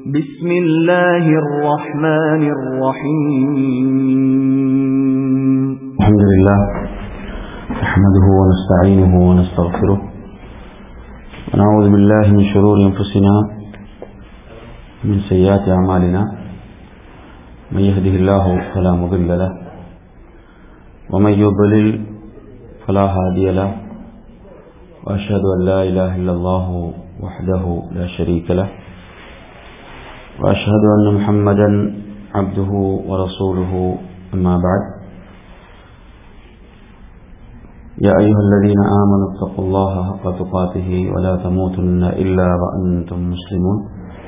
بسم الله الرحمن الرحيم الحمد لله نحمده ونستعينه ونستغفره ونعوذ بالله من شرور أنفسنا من سيئات أعمالنا من يهده الله فلا مضل له ومن يضلل فلا هادي له وأشهد أن لا إله إلا الله وحده لا شريك له وأشهد أن محمدا عبده ورسوله أما بعد يا أيها الذين آمنوا اتقوا الله حق تقاته ولا تموتن إلا وأنتم مسلمون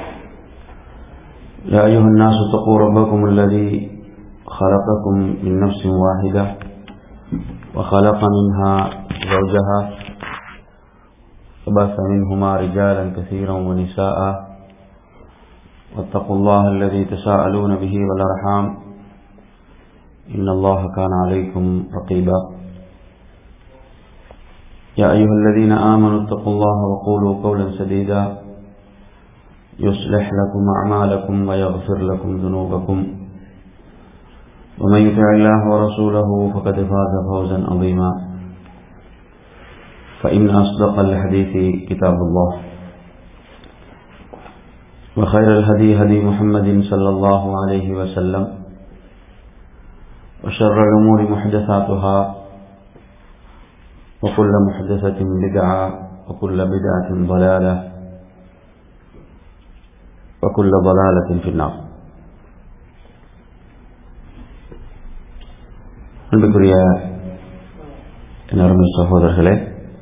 يا أيها الناس اتقوا ربكم الذي خلقكم من نفس واحدة وخلق منها زوجها وبث منهما رجالا كثيرا ونساء واتقوا الله الذي تساءلون به والأرحام إن الله كان عليكم رقيبا يا أيها الذين آمنوا اتقوا الله وقولوا قولا سديدا يصلح لكم أعمالكم ويغفر لكم ذنوبكم ومن يطع الله ورسوله فقد فاز فوزا عظيما فإن أصدق الحديث كتاب الله وخير الهدي هدي محمد صلى الله عليه وسلم وشر الأمور محدثاتها وكل محدثة بدعة وكل بدعة ضلالة وكل ضلالة في النار அன்புக்குரிய அருமை சகோதரர்களே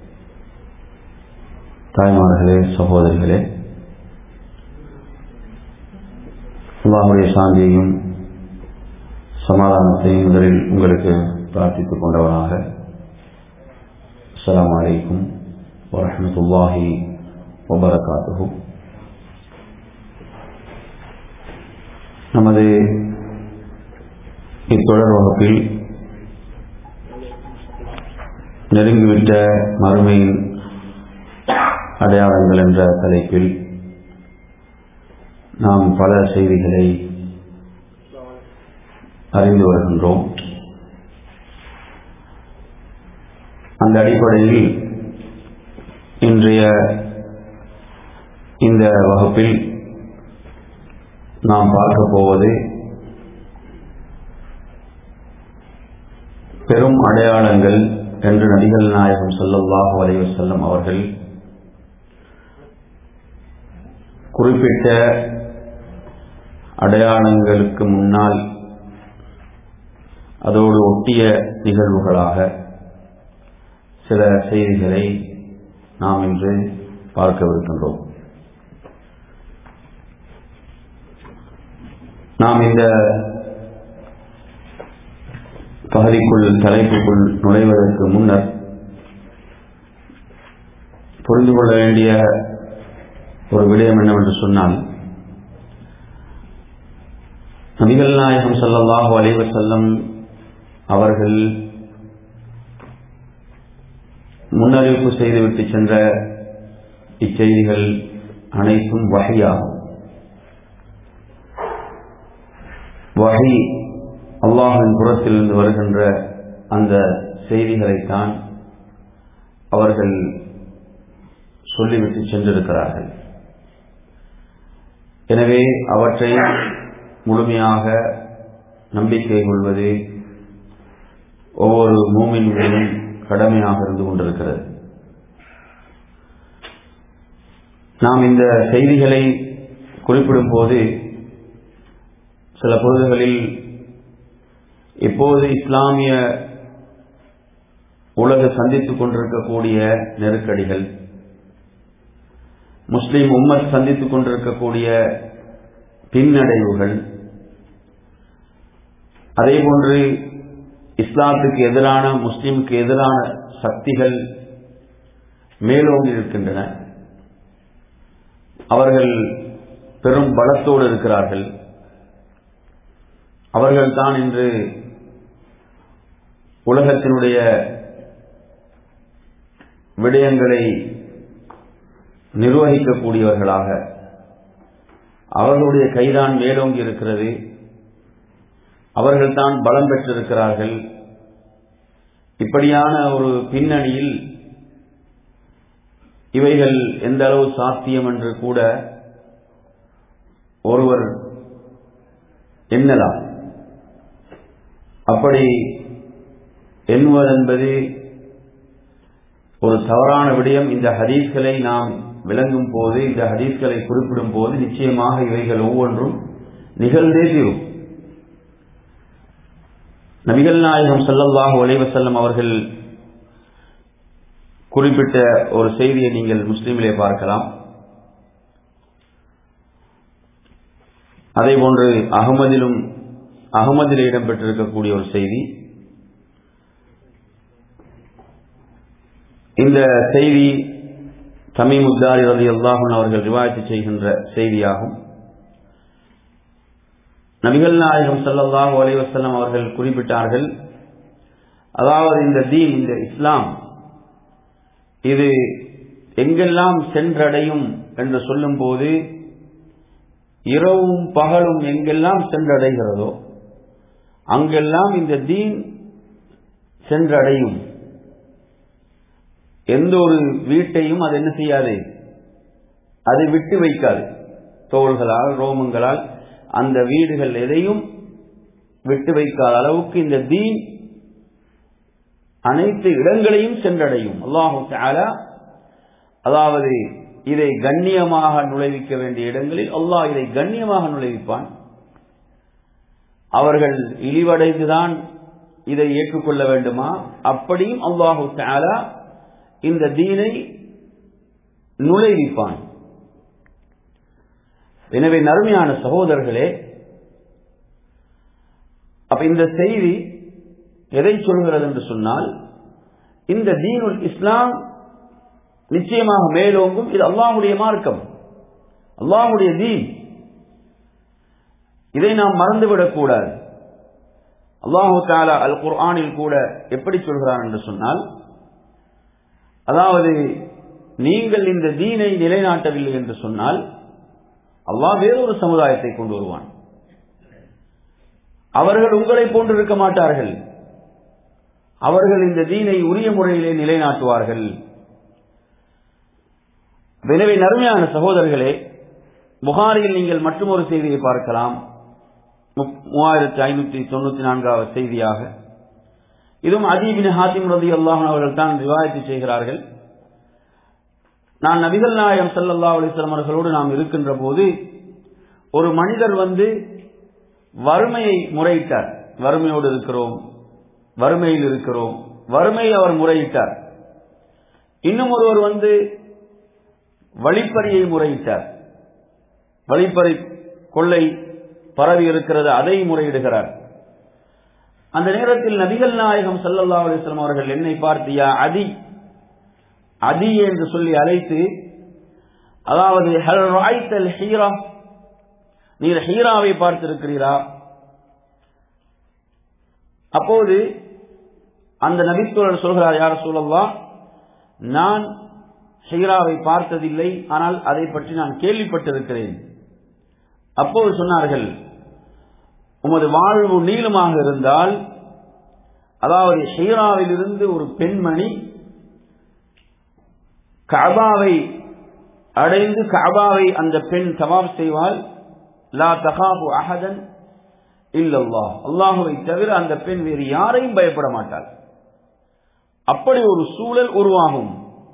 தாய்மார்களே சகோதரிகளே அல்லாஹுடைய சாந்தியையும் சமாதானத்தையும் முதலில் உங்களுக்கு பிரார்த்தித்துக் கொண்டவனாக السلام عليكم ورحمة الله وبركاته நமது இத்தொடர் வகுப்பில் நெருங்கிவிட்ட மறுமையின் அடையாளங்கள் என்ற தலைப்பில் நாம் பல செய்திகளை அறிந்து வருகின்றோம் அந்த அடிப்படையில் இன்றைய இந்த வகுப்பில் நாம் பார்க்க போவது பெரும் அடையாளங்கள் என்று நபிகள் நாயகம் சொல்லல்லாஹு அலைவசல்லம் அவர்கள் குறிப்பிட்ட அடையாளங்களுக்கு முன்னால் அதோடு ஒட்டிய நிகழ்வுகளாக சில செய்திகளை நாம் இன்று பார்க்கவிருக்கின்றோம் நாம் இந்த பகுதிக்குள் தலைப்புக்குள் நுழைவதற்கு முன்னர் புரிந்து கொள்ள வேண்டிய ஒரு விடயம் என்னவென்று சொன்னால் நபிகள் நாயகம் சல்லாஹூ அலைவர் செல்லம் அவர்கள் முன்னறிவிப்பு செய்துவிட்டு சென்ற இச்செய்திகள் அனைத்தும் வகையாகும் வகை அல்லாஹின் புறத்திலிருந்து வருகின்ற அந்த செய்திகளைத்தான் அவர்கள் சொல்லிவிட்டு சென்றிருக்கிறார்கள் எனவே அவற்றை முழுமையாக நம்பிக்கை கொள்வது ஒவ்வொரு மூமின் மீதும் கடமையாக இருந்து கொண்டிருக்கிறது நாம் இந்த செய்திகளை குறிப்பிடும் போது சில பொழுதுகளில் எப்போது இஸ்லாமிய உலக சந்தித்துக் கொண்டிருக்கக்கூடிய நெருக்கடிகள் முஸ்லிம் உம்மத் சந்தித்துக் கொண்டிருக்கக்கூடிய பின்னடைவுகள் அதேபோன்று இஸ்லாத்துக்கு எதிரான முஸ்லிமுக்கு எதிரான சக்திகள் மேலோங்கி இருக்கின்றன அவர்கள் பெரும் பலத்தோடு இருக்கிறார்கள் அவர்கள்தான் இன்று உலகத்தினுடைய விடயங்களை நிர்வகிக்கக்கூடியவர்களாக அவர்களுடைய கைதான் மேலோங்கி இருக்கிறது அவர்கள்தான் பலம் பெற்றிருக்கிறார்கள் இப்படியான ஒரு பின்னணியில் இவைகள் எந்த அளவு சாத்தியம் என்று கூட ஒருவர் எண்ணலாம் அப்படி எண்ணுவதென்பது ஒரு தவறான விடயம் இந்த ஹதீஸ்களை நாம் விளங்கும் போது இந்த ஹதீஸ்களை குறிப்பிடும் போது நிச்சயமாக இவைகள் ஒவ்வொன்றும் நிகழ்ந்தே தீரும் நபிகள் நாயகம் சல்லல்லாஹு அலைவசல்லம் அவர்கள் குறிப்பிட்ட ஒரு செய்தியை நீங்கள் முஸ்லீமிலே பார்க்கலாம் அதே போன்று அகமதிலும் அகமதில் இடம்பெற்றிருக்கக்கூடிய ஒரு செய்தி இந்த செய்தி தமிமுத்தாரி ரதி அல்லாஹன் அவர்கள் ரிவாயத்து செய்கின்ற செய்தியாகும் நபிகள் நாயகம் சல்லாஹூ அலைவசல்லம் அவர்கள் குறிப்பிட்டார்கள் அதாவது இந்த தீன் இந்த இஸ்லாம் இது எங்கெல்லாம் சென்றடையும் என்று சொல்லும் போது இரவும் பகலும் எங்கெல்லாம் சென்றடைகிறதோ அங்கெல்லாம் இந்த தீன் சென்றடையும் எந்த ஒரு வீட்டையும் அது என்ன செய்யாது அதை விட்டு வைக்காது தோள்களால் ரோமங்களால் அந்த வீடுகள் எதையும் விட்டு வைக்காத அளவுக்கு இந்த தீன் அனைத்து இடங்களையும் சென்றடையும் அல்லாஹு தாலா அதாவது இதை கண்ணியமாக நுழைவிக்க வேண்டிய இடங்களில் அல்லாஹ் இதை கண்ணியமாக நுழைவிப்பான் அவர்கள் இழிவடைந்துதான் இதை ஏற்றுக்கொள்ள வேண்டுமா அப்படியும் அல்லாஹு தாலா இந்த தீனை நுழைவிப்பான் எனவே நறுமையான சகோதரர்களே அப்ப இந்த செய்தி எதை சொல்கிறது என்று சொன்னால் இந்த தீனுல் இஸ்லாம் நிச்சயமாக மேலோங்கும் இது அல்லாஹுடைய மார்க்கம் அல்லாஹுடைய தீன் இதை நாம் மறந்துவிடக் கூடாது அல்லாஹு தாலா அல் குர்ஆனில் கூட எப்படி சொல்கிறான் என்று சொன்னால் அதாவது நீங்கள் இந்த தீனை நிலைநாட்டவில்லை என்று சொன்னால் அல்லாஹ் வேறொரு சமுதாயத்தை கொண்டு வருவான் அவர்கள் உங்களை போன்று இருக்க மாட்டார்கள் அவர்கள் இந்த தீனை உரிய முறையிலே நிலைநாட்டுவார்கள் எனவே நறுமையான சகோதரர்களே புகாரியில் நீங்கள் மற்றொரு செய்தியை பார்க்கலாம் மூவாயிரத்தி ஐநூத்தி தொண்ணூத்தி நான்காவது செய்தியாக இதுவும் அதீபின் ஹாத்திம் ரதி அல்லாஹன் அவர்கள் தான் விவாதித்து செய்கிறார்கள் நான் நபிகள் நாயகம் சல்லல்லா அலிஸ்லாம் அவர்களோடு நாம் இருக்கின்ற போது ஒரு மனிதர் வந்து வறுமையை முறையிட்டார் வறுமையோடு இருக்கிறோம் வறுமையில் இருக்கிறோம் வறுமையை அவர் முறையிட்டார் இன்னும் ஒருவர் வந்து வழிப்பறியை முறையிட்டார் வழிப்பறி கொள்ளை பரவி இருக்கிறது அதை முறையிடுகிறார் அந்த நேரத்தில் நபிகள் நாயகம் சல்லல்லா அலிஸ்லாம் அவர்கள் என்னை பார்த்தியா அதி அதி என்று சொல்லி அழைத்து அதாவது ஹல் ராய்த்தல் ஹீரா நீர் ஹீராவை பார்த்திருக்கிறீரா அப்போது அந்த நபித்தோழர் சொல்கிறார் யார் சொல்லல்லா நான் ஹீராவை பார்த்ததில்லை ஆனால் அதை பற்றி நான் கேள்விப்பட்டிருக்கிறேன் அப்போது சொன்னார்கள் உமது வாழ்வு நீளமாக இருந்தால் அதாவது ஹீராவில் இருந்து ஒரு பெண்மணி கபாவை அடைந்து கபாவை அந்த பெண் தவாப் செய்வால் லா தகாபு அஹதன் இல்லல்லா அல்லாஹுவை தவிர அந்த பெண் வேறு யாரையும் பயப்பட மாட்டாள் அப்படி ஒரு சூழல் உருவாகும்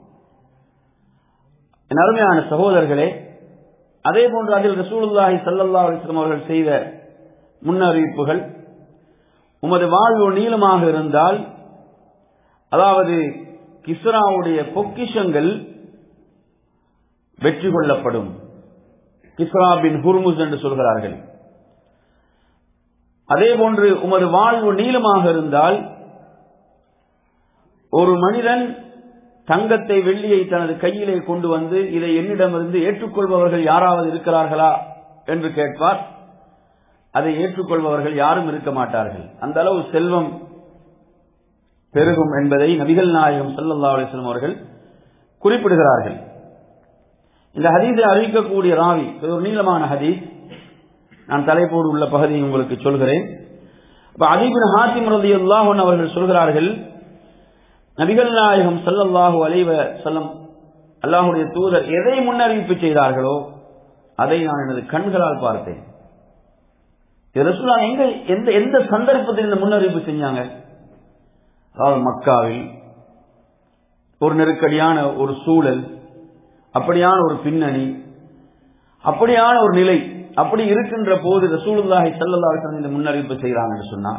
அருமையான சகோதரர்களே அதே போன்று அதில் ரசூலுல்லாஹி சல்லல்லா அலிஸ்லாம் அவர்கள் செய்த முன்னறிவிப்புகள் உமது வாழ்வு நீளமாக இருந்தால் அதாவது கிஸ்ராவுடைய பொக்கிஷங்கள் வெற்றி கொள்ளப்படும் கிஸ்ரா பின் ஹுர்முஸ் என்று சொல்கிறார்கள் அதே போன்று உமது வாழ்வு நீளமாக இருந்தால் ஒரு மனிதன் தங்கத்தை வெள்ளியை தனது கையிலே கொண்டு வந்து இதை என்னிடமிருந்து ஏற்றுக்கொள்பவர்கள் யாராவது இருக்கிறார்களா என்று கேட்பார் அதை ஏற்றுக்கொள்பவர்கள் யாரும் இருக்க மாட்டார்கள் அந்த அளவு செல்வம் பெருகும் என்பதை நபிகள் நாயகம் சல்லல்லா அலிஸ்லாம் அவர்கள் குறிப்பிடுகிறார்கள் இந்த ஹதீஸை அறிவிக்கக்கூடிய ராவி இது ஒரு நீளமான ஹதீஸ் நான் தலைப்போடு உள்ள பகுதியை உங்களுக்கு சொல்கிறேன் அப்ப அதிபின் ஹாத்திம் ரலியல்லாஹு அன்ஹு அவர்கள் சொல்கிறார்கள் நபிகள் நாயகம் ஸல்லல்லாஹு அலைஹி வஸல்லம் அல்லாஹ்வுடைய தூதர் எதை முன்னறிவிப்பு செய்தார்களோ அதை நான் எனது கண்களால் பார்த்தேன் இது ரசூலுல்லாஹ் எங்க எந்த எந்த சந்தர்ப்பத்தில் இந்த முன்னறிவிப்பு செஞ்சாங்க அதாவது மக்காவில் ஒரு நெருக்கடியான ஒரு சூழல் அப்படியான ஒரு பின்னணி அப்படியான ஒரு நிலை அப்படி இருக்கின்ற போது ரசூலுல்லாஹி ஸல்லல்லாஹு அலைஹி வஸல்லம் இந்த முன்னறிவிப்பு செய்கிறாங்க என்று சொன்னா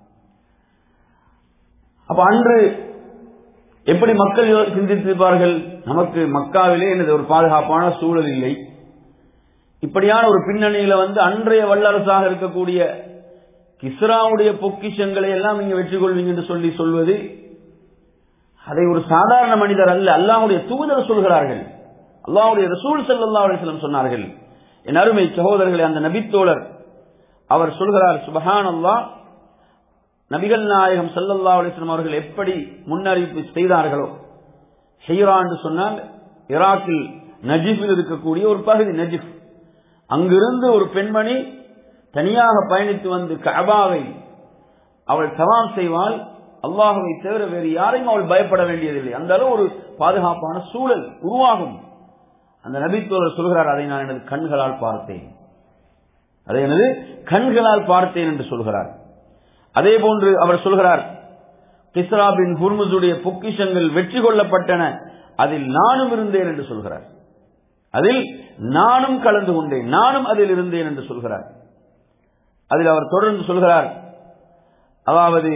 அப்ப அன்று எப்படி மக்கள் யோ- சிந்தித்திருப்பார்கள் நமக்கு மக்காவிலே எனது ஒரு பாதுகாப்பான சூழல் இல்லை இப்படியான ஒரு பின்னணியில வந்து அன்றைய வல்லரசாக இருக்கக்கூடிய கிஸ்ராவுடைய பொக்கிஷங்களை எல்லாம் நீங்க வெற்றி கொள்வீங்க என்று சொல்லி சொல்வது அதை ஒரு சாதாரண மனிதர் அல்ல அல்லாஹ்வுடைய தூதர் சொல்கிறார்கள் அல்லாஹ்வுடைய ரசூல் ஸல்லல்லாஹு அலைஹி வஸல்லம் சொன்னார்கள் என் அருமை சகோதரர்களே அந்த நபித்தோழர் அவர் சொல்கிறார் சுபஹானல்லாஹ் நபிகள் நாயகம் ஸல்லல்லாஹு அலைஹி வஸல்லம் அவர்கள் எப்படி முன்னறிவிப்பு செய்தார்களோ ஹீரா என்று சொன்னால் ஈராக்கில் நஜிஃபில் இருக்கக்கூடிய ஒரு பகுதி நஜிஃப் அங்கிருந்து ஒரு பெண்மணி தனியாக பயணித்து வந்து கஅபாவை அவள் தவாம் செய்வாள் அல்லாஹுவை தவிர வேறு யாரையும் அவள் பயப்பட வேண்டியதில்லை அந்த அளவு ஒரு பாதுகாப்பான சூழல் உருவாகும் அந்த நபித்தோழர் சொல்கிறார் அதை நான் எனது கண்களால் பார்த்தேன் அதை எனது கண்களால் பார்த்தேன் என்று சொல்கிறார் அதே போன்று அவர் சொல்கிறார் கிஸ்ரா பின் ஹுர்முசுடைய பொக்கிஷங்கள் வெற்றி கொள்ளப்பட்டன அதில் நானும் இருந்தேன் என்று சொல்கிறார் அதில் நானும் கலந்து கொண்டேன் நானும் அதில் இருந்தேன் என்று சொல்கிறார் அதில் அவர் தொடர்ந்து சொல்கிறார் அதாவது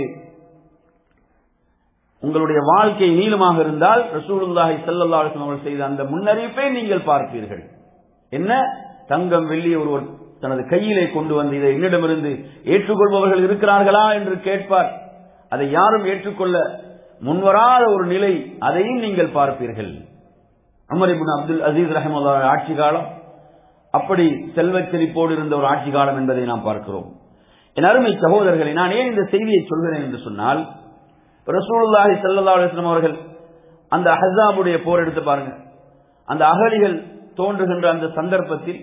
உங்களுடைய வாழ்க்கை நீளமாக இருந்தால் ரசூலுல்லாஹி ஸல்லல்லாஹு அலைஹி வஸல்லம் அவர்கள் செய்த அந்த முன்னறிவிப்பை நீங்கள் பார்ப்பீர்கள் என்ன தங்கம் வெள்ளி ஒருவர் தனது கையிலே கொண்டு வந்து இதை என்னிடமிருந்து ஏற்றுக்கொள்பவர்கள் இருக்கிறார்களா என்று கேட்பார் அதை யாரும் ஏற்றுக்கொள்ள முன்வராத ஒரு நிலை அதையும் நீங்கள் பார்ப்பீர்கள் அமர் இப்னு அப்துல் அசீஸ் ரஹமுல்லா ஆட்சி காலம் அப்படி செல்வச் செழிப்போடு இருந்த ஒரு ஆட்சி காலம் என்பதை நாம் பார்க்கிறோம் என் அருமை சகோதரர்களை நான் ஏன் இந்த செய்தியை சொல்கிறேன் என்று சொன்னால் ரசூலுல்லாஹி ஸல்லல்லாஹு அலைஹி வஸல்லம் அவர்கள் அந்த அஹஸாபுடைய போர் எடுத்து பாருங்க அந்த அகலிகள் தோன்றுகின்ற அந்த சந்தர்ப்பத்தில்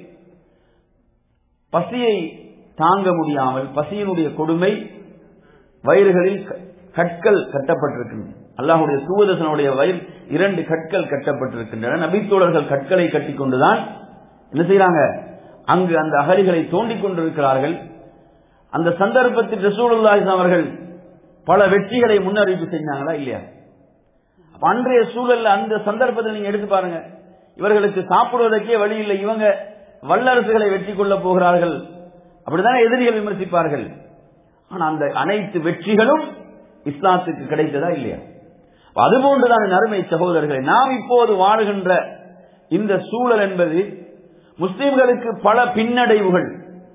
பசியை தாங்க முடியாமல் பசியினுடைய கொடுமை வயிறுகளில் க- கற்கள் கட்டப்பட்டிருக்கின்றன அல்லாஹுடைய தூவதசனுடைய வயிறு இரண்டு கற்கள் கட்டப்பட்டிருக்கின்றன நபித்தோழர்கள் கற்களை கட்டிக்கொண்டுதான் என்ன செய்யறாங்க அங்கு அந்த அகலிகளை தோண்டிக் கொண்டிருக்கிறார்கள் அந்த சந்தர்ப்பத்தில் ரசூலுல்லாஹி அவர்கள் பல வெற்றிகளை முன்னறிவிப்பு செஞ்சாங்களா இல்லையா அப்ப அன்றைய சூழல்ல அந்த சந்தர்ப்பத்தில் நீங்க எடுத்து பாருங்க இவர்களுக்கு சாப்பிடுவதற்கே வழி இல்லை இவங்க வல்லரசுகளை வெற்றி கொள்ள போகிறார்கள் அப்படித்தானே எதிரிகள் விமர்சிப்பார்கள் ஆனா அந்த அனைத்து வெற்றிகளும் இஸ்லாத்துக்கு கிடைத்ததா இல்லையா அப்ப அதுபோன்றுதான் என் அருமை சகோதரர்களை நாம் இப்போது வாழுகின்ற இந்த சூழல் என்பது முஸ்லிம்களுக்கு பல பின்னடைவுகள்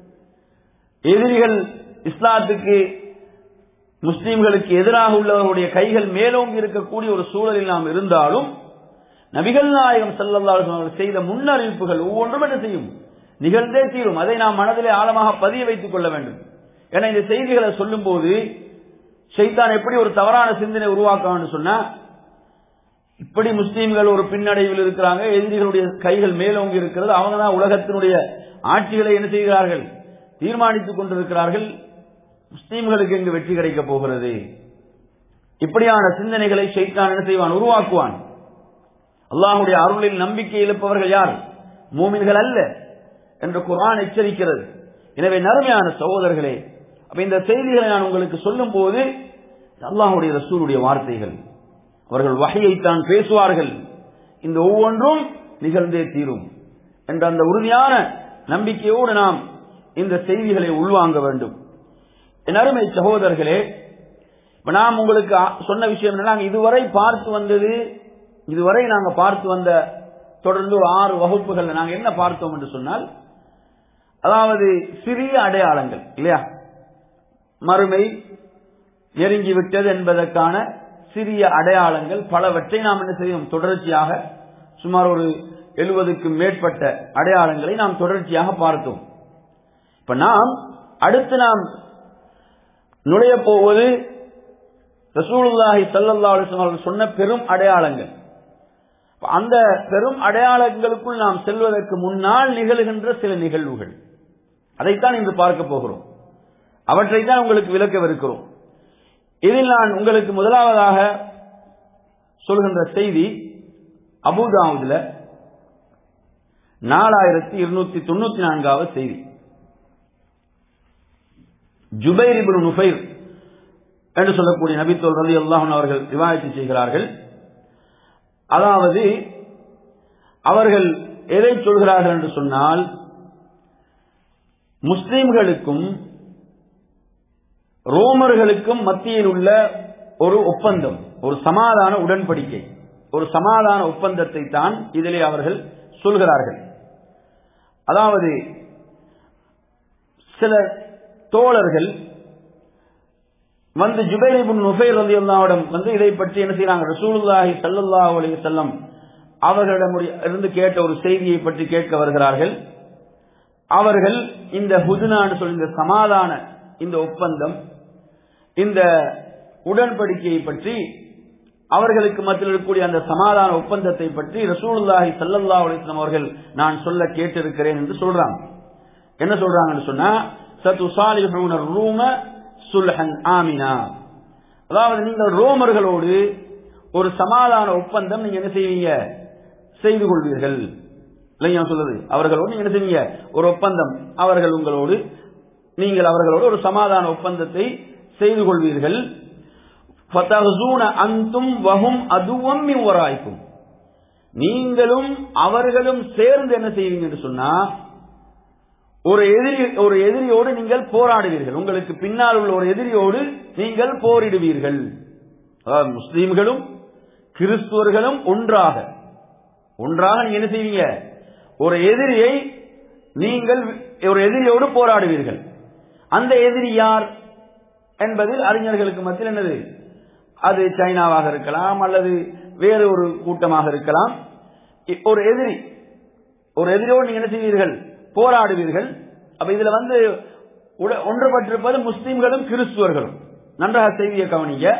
எதிரிகள் இஸ்லாத்துக்கு முஸ்லிம்களுக்கு எதிராக உள்ளவர்களுடைய கைகள் மேலோங்கி இருக்கக்கூடிய ஒரு சூழலில் நாம் இருந்தாலும் நபிகள் நாயகம் ஸல்லல்லாஹு அலைஹி வஸல்லம் செய்த முன்னறிவிப்புகள் ஒவ்வொன்றும் என்ன செய்யும் நிகழ்ந்தே தீரும் அதை நாம் மனதிலே ஆழமாக பதிய வைத்துக் கொள்ள வேண்டும் ஏன்னா இந்த செய்திகளை சொல்லும் போது ஷைத்தான் எப்படி ஒரு தவறான சிந்தனை உருவாக்கணும்னு சொன்னா இப்படி முஸ்லீம்கள் ஒரு பின்னடைவில் இருக்கிறாங்க எதிரிகளுடைய கைகள் மேலோங்கி இருக்கிறது அவங்க தான் உலகத்தினுடைய ஆட்சிகளை என்ன செய்கிறார்கள் தீர்மானித்துக் கொண்டிருக்கிறார்கள் முஸ்லீம்களுக்கு எங்கு வெற்றி கிடைக்கப் போகிறது இப்படியான சிந்தனைகளை ஷைத்தான் என்ன செய்வான் உருவாக்குவான் அல்லாஹுடைய அருளில் நம்பிக்கை இழப்பவர்கள் யார் மூமின்கள் அல்ல என்று குர்ஆன் எச்சரிக்கிறது எனவே நறுமையான சகோதரர்களே அப்ப இந்த செய்திகளை நான் உங்களுக்கு சொல்லும் போது அல்லாஹுடைய ரசூலுடைய வார்த்தைகள் அவர்கள் வகையைத்தான் பேசுவார்கள் இந்த ஒவ்வொன்றும் நிகழ்ந்தே தீரும் என்ற அந்த உறுதியான நம்பிக்கையோடு நாம் இந்த செய்திகளை உள்வாங்க வேண்டும் என் அருமை சகோதரர்களே இப்ப நாம் உங்களுக்கு ஆ- சொன்ன விஷயம் என்ன நாங்க இதுவரை பார்த்து வந்தது இதுவரை நாங்க பார்த்து வந்த தொடர்ந்து ஒரு ஆறு வகுப்புகள் நாங்க என்ன பார்த்தோம் என்று சொன்னால் அதாவது சிறிய அடையாளங்கள் இல்லையா மறுமை நெருங்கி விட்டது என்பதற்கான சிறிய அடையாளங்கள் பலவற்றை நாம் என்ன செய்யும் தொடர்ச்சியாக சுமார் ஒரு எழுபதுக்கு மேற்பட்ட அடையாளங்களை நாம் தொடர்ச்சியாக பார்த்தோம் இப்ப நாம் அடுத்து நாம் நுழைய போவது ரசூலுல்லாஹி ஸல்லல்லாஹு அலைஹி வஸல்லம் அவர்கள் சொன்ன பெரும் அடையாளங்கள் அப்ப அந்த பெரும் அடையாளங்களுக்குள் நாம் செல்வதற்கு முன்னால் நிகழ்கின்ற சில நிகழ்வுகள் அதைத்தான் இன்று பார்க்க போகிறோம் அவற்றை தான் உங்களுக்கு விளக்கவிருக்கிறோம் இதில் நான் உங்களுக்கு முதலாவதாக சொல்கின்ற செய்தி அபுதாவுதுல நாலாயிரத்தி இருநூத்தி தொண்ணூத்தி நான்காவது செய்தி ஜுபைர் இப்னு நுஃபைர் என்று சொல்லக்கூடிய நபித்தோல் ரலி அல்லாஹன் அவர்கள் விவாதித்து செய்கிறார்கள் அதாவது அவர்கள் எதை சொல்கிறார்கள் என்று சொன்னால் முஸ்லிம்களுக்கும் ரோமர்களுக்கும் மத்தியில் உள்ள ஒரு ஒப்பந்தம் ஒரு சமாதான உடன்படிக்கை ஒரு சமாதான ஒப்பந்தத்தை தான் இதிலே அவர்கள் சொல்கிறார்கள் அதாவது சில தோழர்கள் வந்து ஜுபைரிபுன் நுஃபைர் ரதி அல்லாவிடம் வந்து இதை பற்றி என்ன செய்யறாங்க ரசூலுல்லாஹி சல்லல்லாஹு அலைஹி வஸல்லம் அவர்களிடம் இருந்து கேட்ட ஒரு செய்தியை பற்றி கேட்க வருகிறார்கள் அவர்கள் இந்த ஹுதுனான்னு சொல்லி இந்த சமாதான இந்த ஒப்பந்தம் இந்த உடன்படிக்கையை பற்றி அவர்களுக்கு மத்தியில் இருக்கக்கூடிய அந்த சமாதான ஒப்பந்தத்தை பற்றி ரசூலுல்லாஹி சல்லல்லாஹு அலைஹி வஸல்லம் அவர்கள் நான் சொல்ல கேட்டிருக்கிறேன் என்று சொல்றாங்க என்ன சொல்றாங்கன்னு சொன்னா சத்துசாலிஹூன ரூம சுல்ஹன் ஆமினா அதாவது நீங்கள் ரோமர்களோடு ஒரு சமாதான ஒப்பந்தம் நீங்க என்ன செய்வீங்க செய்து கொள்வீர்கள் இல்லையா சொல்லுது அவர்களோடு நீங்க என்ன செய்வீங்க ஒரு ஒப்பந்தம் அவர்கள் உங்களோடு நீங்கள் அவர்களோடு ஒரு சமாதான ஒப்பந்தத்தை செய்து கொள்வீர்கள் அந்தும் வகும் அதுவம் வராய்க்கும் நீங்களும் அவர்களும் சேர்ந்து என்ன செய்வீங்க என்று சொன்னா ஒரு எதிரி ஒரு எதிரியோடு நீங்கள் போராடுவீர்கள் உங்களுக்கு பின்னால் உள்ள ஒரு எதிரியோடு நீங்கள் போரிடுவீர்கள் அதாவது முஸ்லீம்களும் கிறிஸ்துவர்களும் ஒன்றாக ஒன்றாக நீங்க என்ன செய்வீங்க ஒரு எதிரியை நீங்கள் ஒரு எதிரியோடு போராடுவீர்கள் அந்த எதிரி யார் என்பதில் அறிஞர்களுக்கு மத்தியில் என்னது அது சைனாவாக இருக்கலாம் அல்லது வேறு ஒரு கூட்டமாக இருக்கலாம் ஒரு எதிரி ஒரு எதிரியோடு நீங்க என்ன செய்வீர்கள் போராடுவீர்கள் அப்ப இதுல வந்து ஒன்றுபட்டிருப்பது முஸ்லிம்களும் கிறிஸ்துவர்களும் நன்றாக செய்தியை கவனிங்க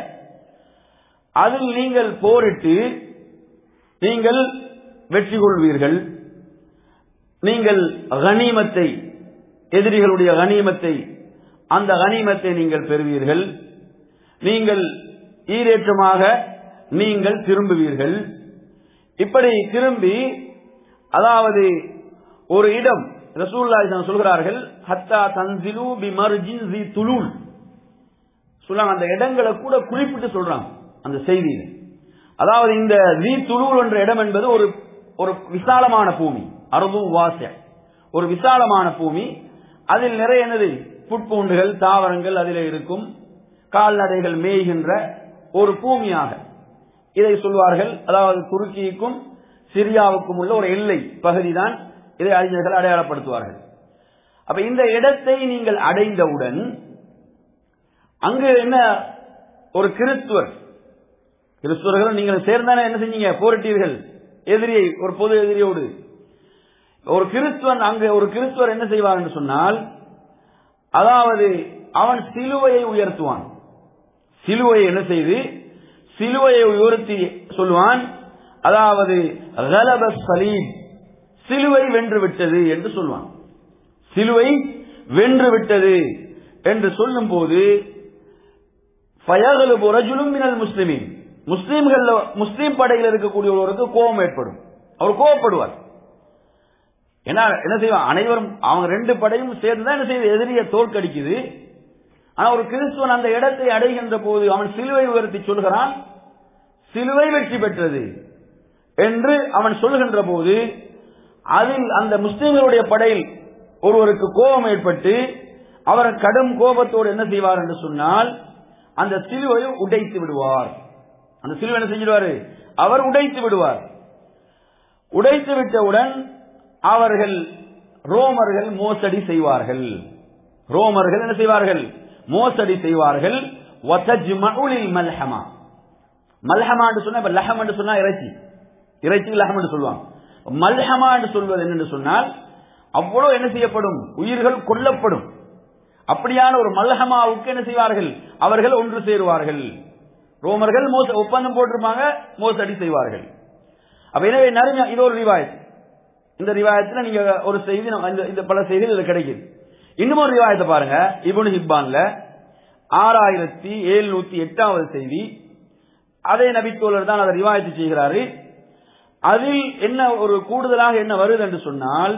அதில் நீங்கள் போரிட்டு நீங்கள் வெற்றி கொள்வீர்கள் நீங்கள் கனிமத்தை எதிரிகளுடைய கனிமத்தை அந்த கனிமத்தை நீங்கள் பெறுவீர்கள் நீங்கள் ஈரேற்றமாக நீங்கள் திரும்புவீர்கள் இப்படி திரும்பி அதாவது ஒரு இடம் ரசூல்லாய் சொல்கிறார்கள் ஹத்தா தன்சிலு பி மர்ஜின் ஜி துலூல் சொல்றாங்க அந்த இடங்களை கூட குறிப்பிட்டு சொல்றாங்க அந்த செய்தியில் அதாவது இந்த ஜி துலூல் என்ற இடம் என்பது ஒரு ஒரு விசாலமான பூமி அறுபது வாச ஒரு விசாலமான பூமி அதில் நிறைய என்னது புட்பூண்டுகள் தாவரங்கள் அதில் இருக்கும் கால்நடைகள் மேய்கின்ற ஒரு பூமியாக இதை சொல்வார்கள் அதாவது துருக்கிக்கும் சிரியாவுக்கும் உள்ள ஒரு எல்லை பகுதிதான் இதை அறிஞர்கள் அடையாளப்படுத்துவார்கள் அப்ப இந்த இடத்தை நீங்கள் அடைந்தவுடன் அங்கு என்ன ஒரு கிறிஸ்துவர் கிறிஸ்துவர்கள் நீங்கள் சேர்ந்தானே என்ன செஞ்சீங்க போரிட்டீர்கள் எதிரியை ஒரு பொது எதிரியோடு ஒரு கிறிஸ்துவன் அங்கு ஒரு கிறிஸ்துவர் என்ன செய்வார் என்று சொன்னால் அதாவது அவன் சிலுவையை உயர்த்துவான் சிலுவையை என்ன செய்து சிலுவையை உயர்த்தி சொல்லுவான் அதாவது சலீம் சிலுவை வென்று விட்டது என்று சொல்லுவான் சிலுவை வென்று விட்டது என்று சொல்லும் போது மினல் முஸ்லிமின் முஸ்லீம்கள் முஸ்லீம் படையில் இருக்கக்கூடியவர்களுக்கு கோபம் ஏற்படும் அவர் கோபப்படுவார் ஏன்னா என்ன செய்வான் அனைவரும் அவங்க ரெண்டு படையும் சேர்ந்து தான் என்ன செய்யுது எதிரியை தோற்கடிக்குது ஆனா ஒரு கிறிஸ்துவன் அந்த இடத்தை அடைகின்ற போது அவன் சிலுவை உயர்த்தி சொல்கிறான் சிலுவை வெற்றி பெற்றது என்று அவன் சொல்கின்ற போது அதில் அந்த முஸ்லிம்களுடைய படையில் ஒருவருக்கு கோபம் ஏற்பட்டு அவர் கடும் கோபத்தோடு என்ன செய்வார் என்று சொன்னால் அந்த சிலுவையை உடைத்து விடுவார் அந்த சிலுவை என்ன செஞ்சிடுவாரு அவர் உடைத்து விடுவார் உடைத்து விட்டவுடன் அவர்கள் ரோமர்கள் மோசடி செய்வார்கள் ரோமர்கள் என்ன செய்வார்கள் மோசடி செய்வார்கள் மல்ஹமா மல்ஹமா என்று சொன்னா இப்ப லஹம் என்று சொன்னா இறைச்சி இறைச்சி லஹம் என்று சொல்லுவாங்க மல்ஹமா என்று சொல்வது என்னென்று சொன்னால் அவ்வளவு என்ன செய்யப்படும் உயிர்கள் கொல்லப்படும் அப்படியான ஒரு மல்ஹமாவுக்கு என்ன செய்வார்கள் அவர்கள் ஒன்று சேருவார்கள் ரோமர்கள் மோச ஒப்பந்தம் போட்டிருப்பாங்க மோசடி செய்வார்கள் அப்ப எனவே நிறைய இது ஒரு ரிவாயத் இந்த ரிவாயத்துல நீங்க ஒரு செய்தி இந்த பல செய்திகள் இதுல கிடைக்குது இன்னும் ஒரு ரிவாயத்தை பாருங்க இபுன் ஹிப்பான்ல ஆறாயிரத்தி எழுநூத்தி எட்டாவது செய்தி அதே நபித்தோழர் தான் அதை ரிவாயத்து செய்கிறாரு அதில் என்ன ஒரு கூடுதலாக என்ன வருது என்று சொன்னால்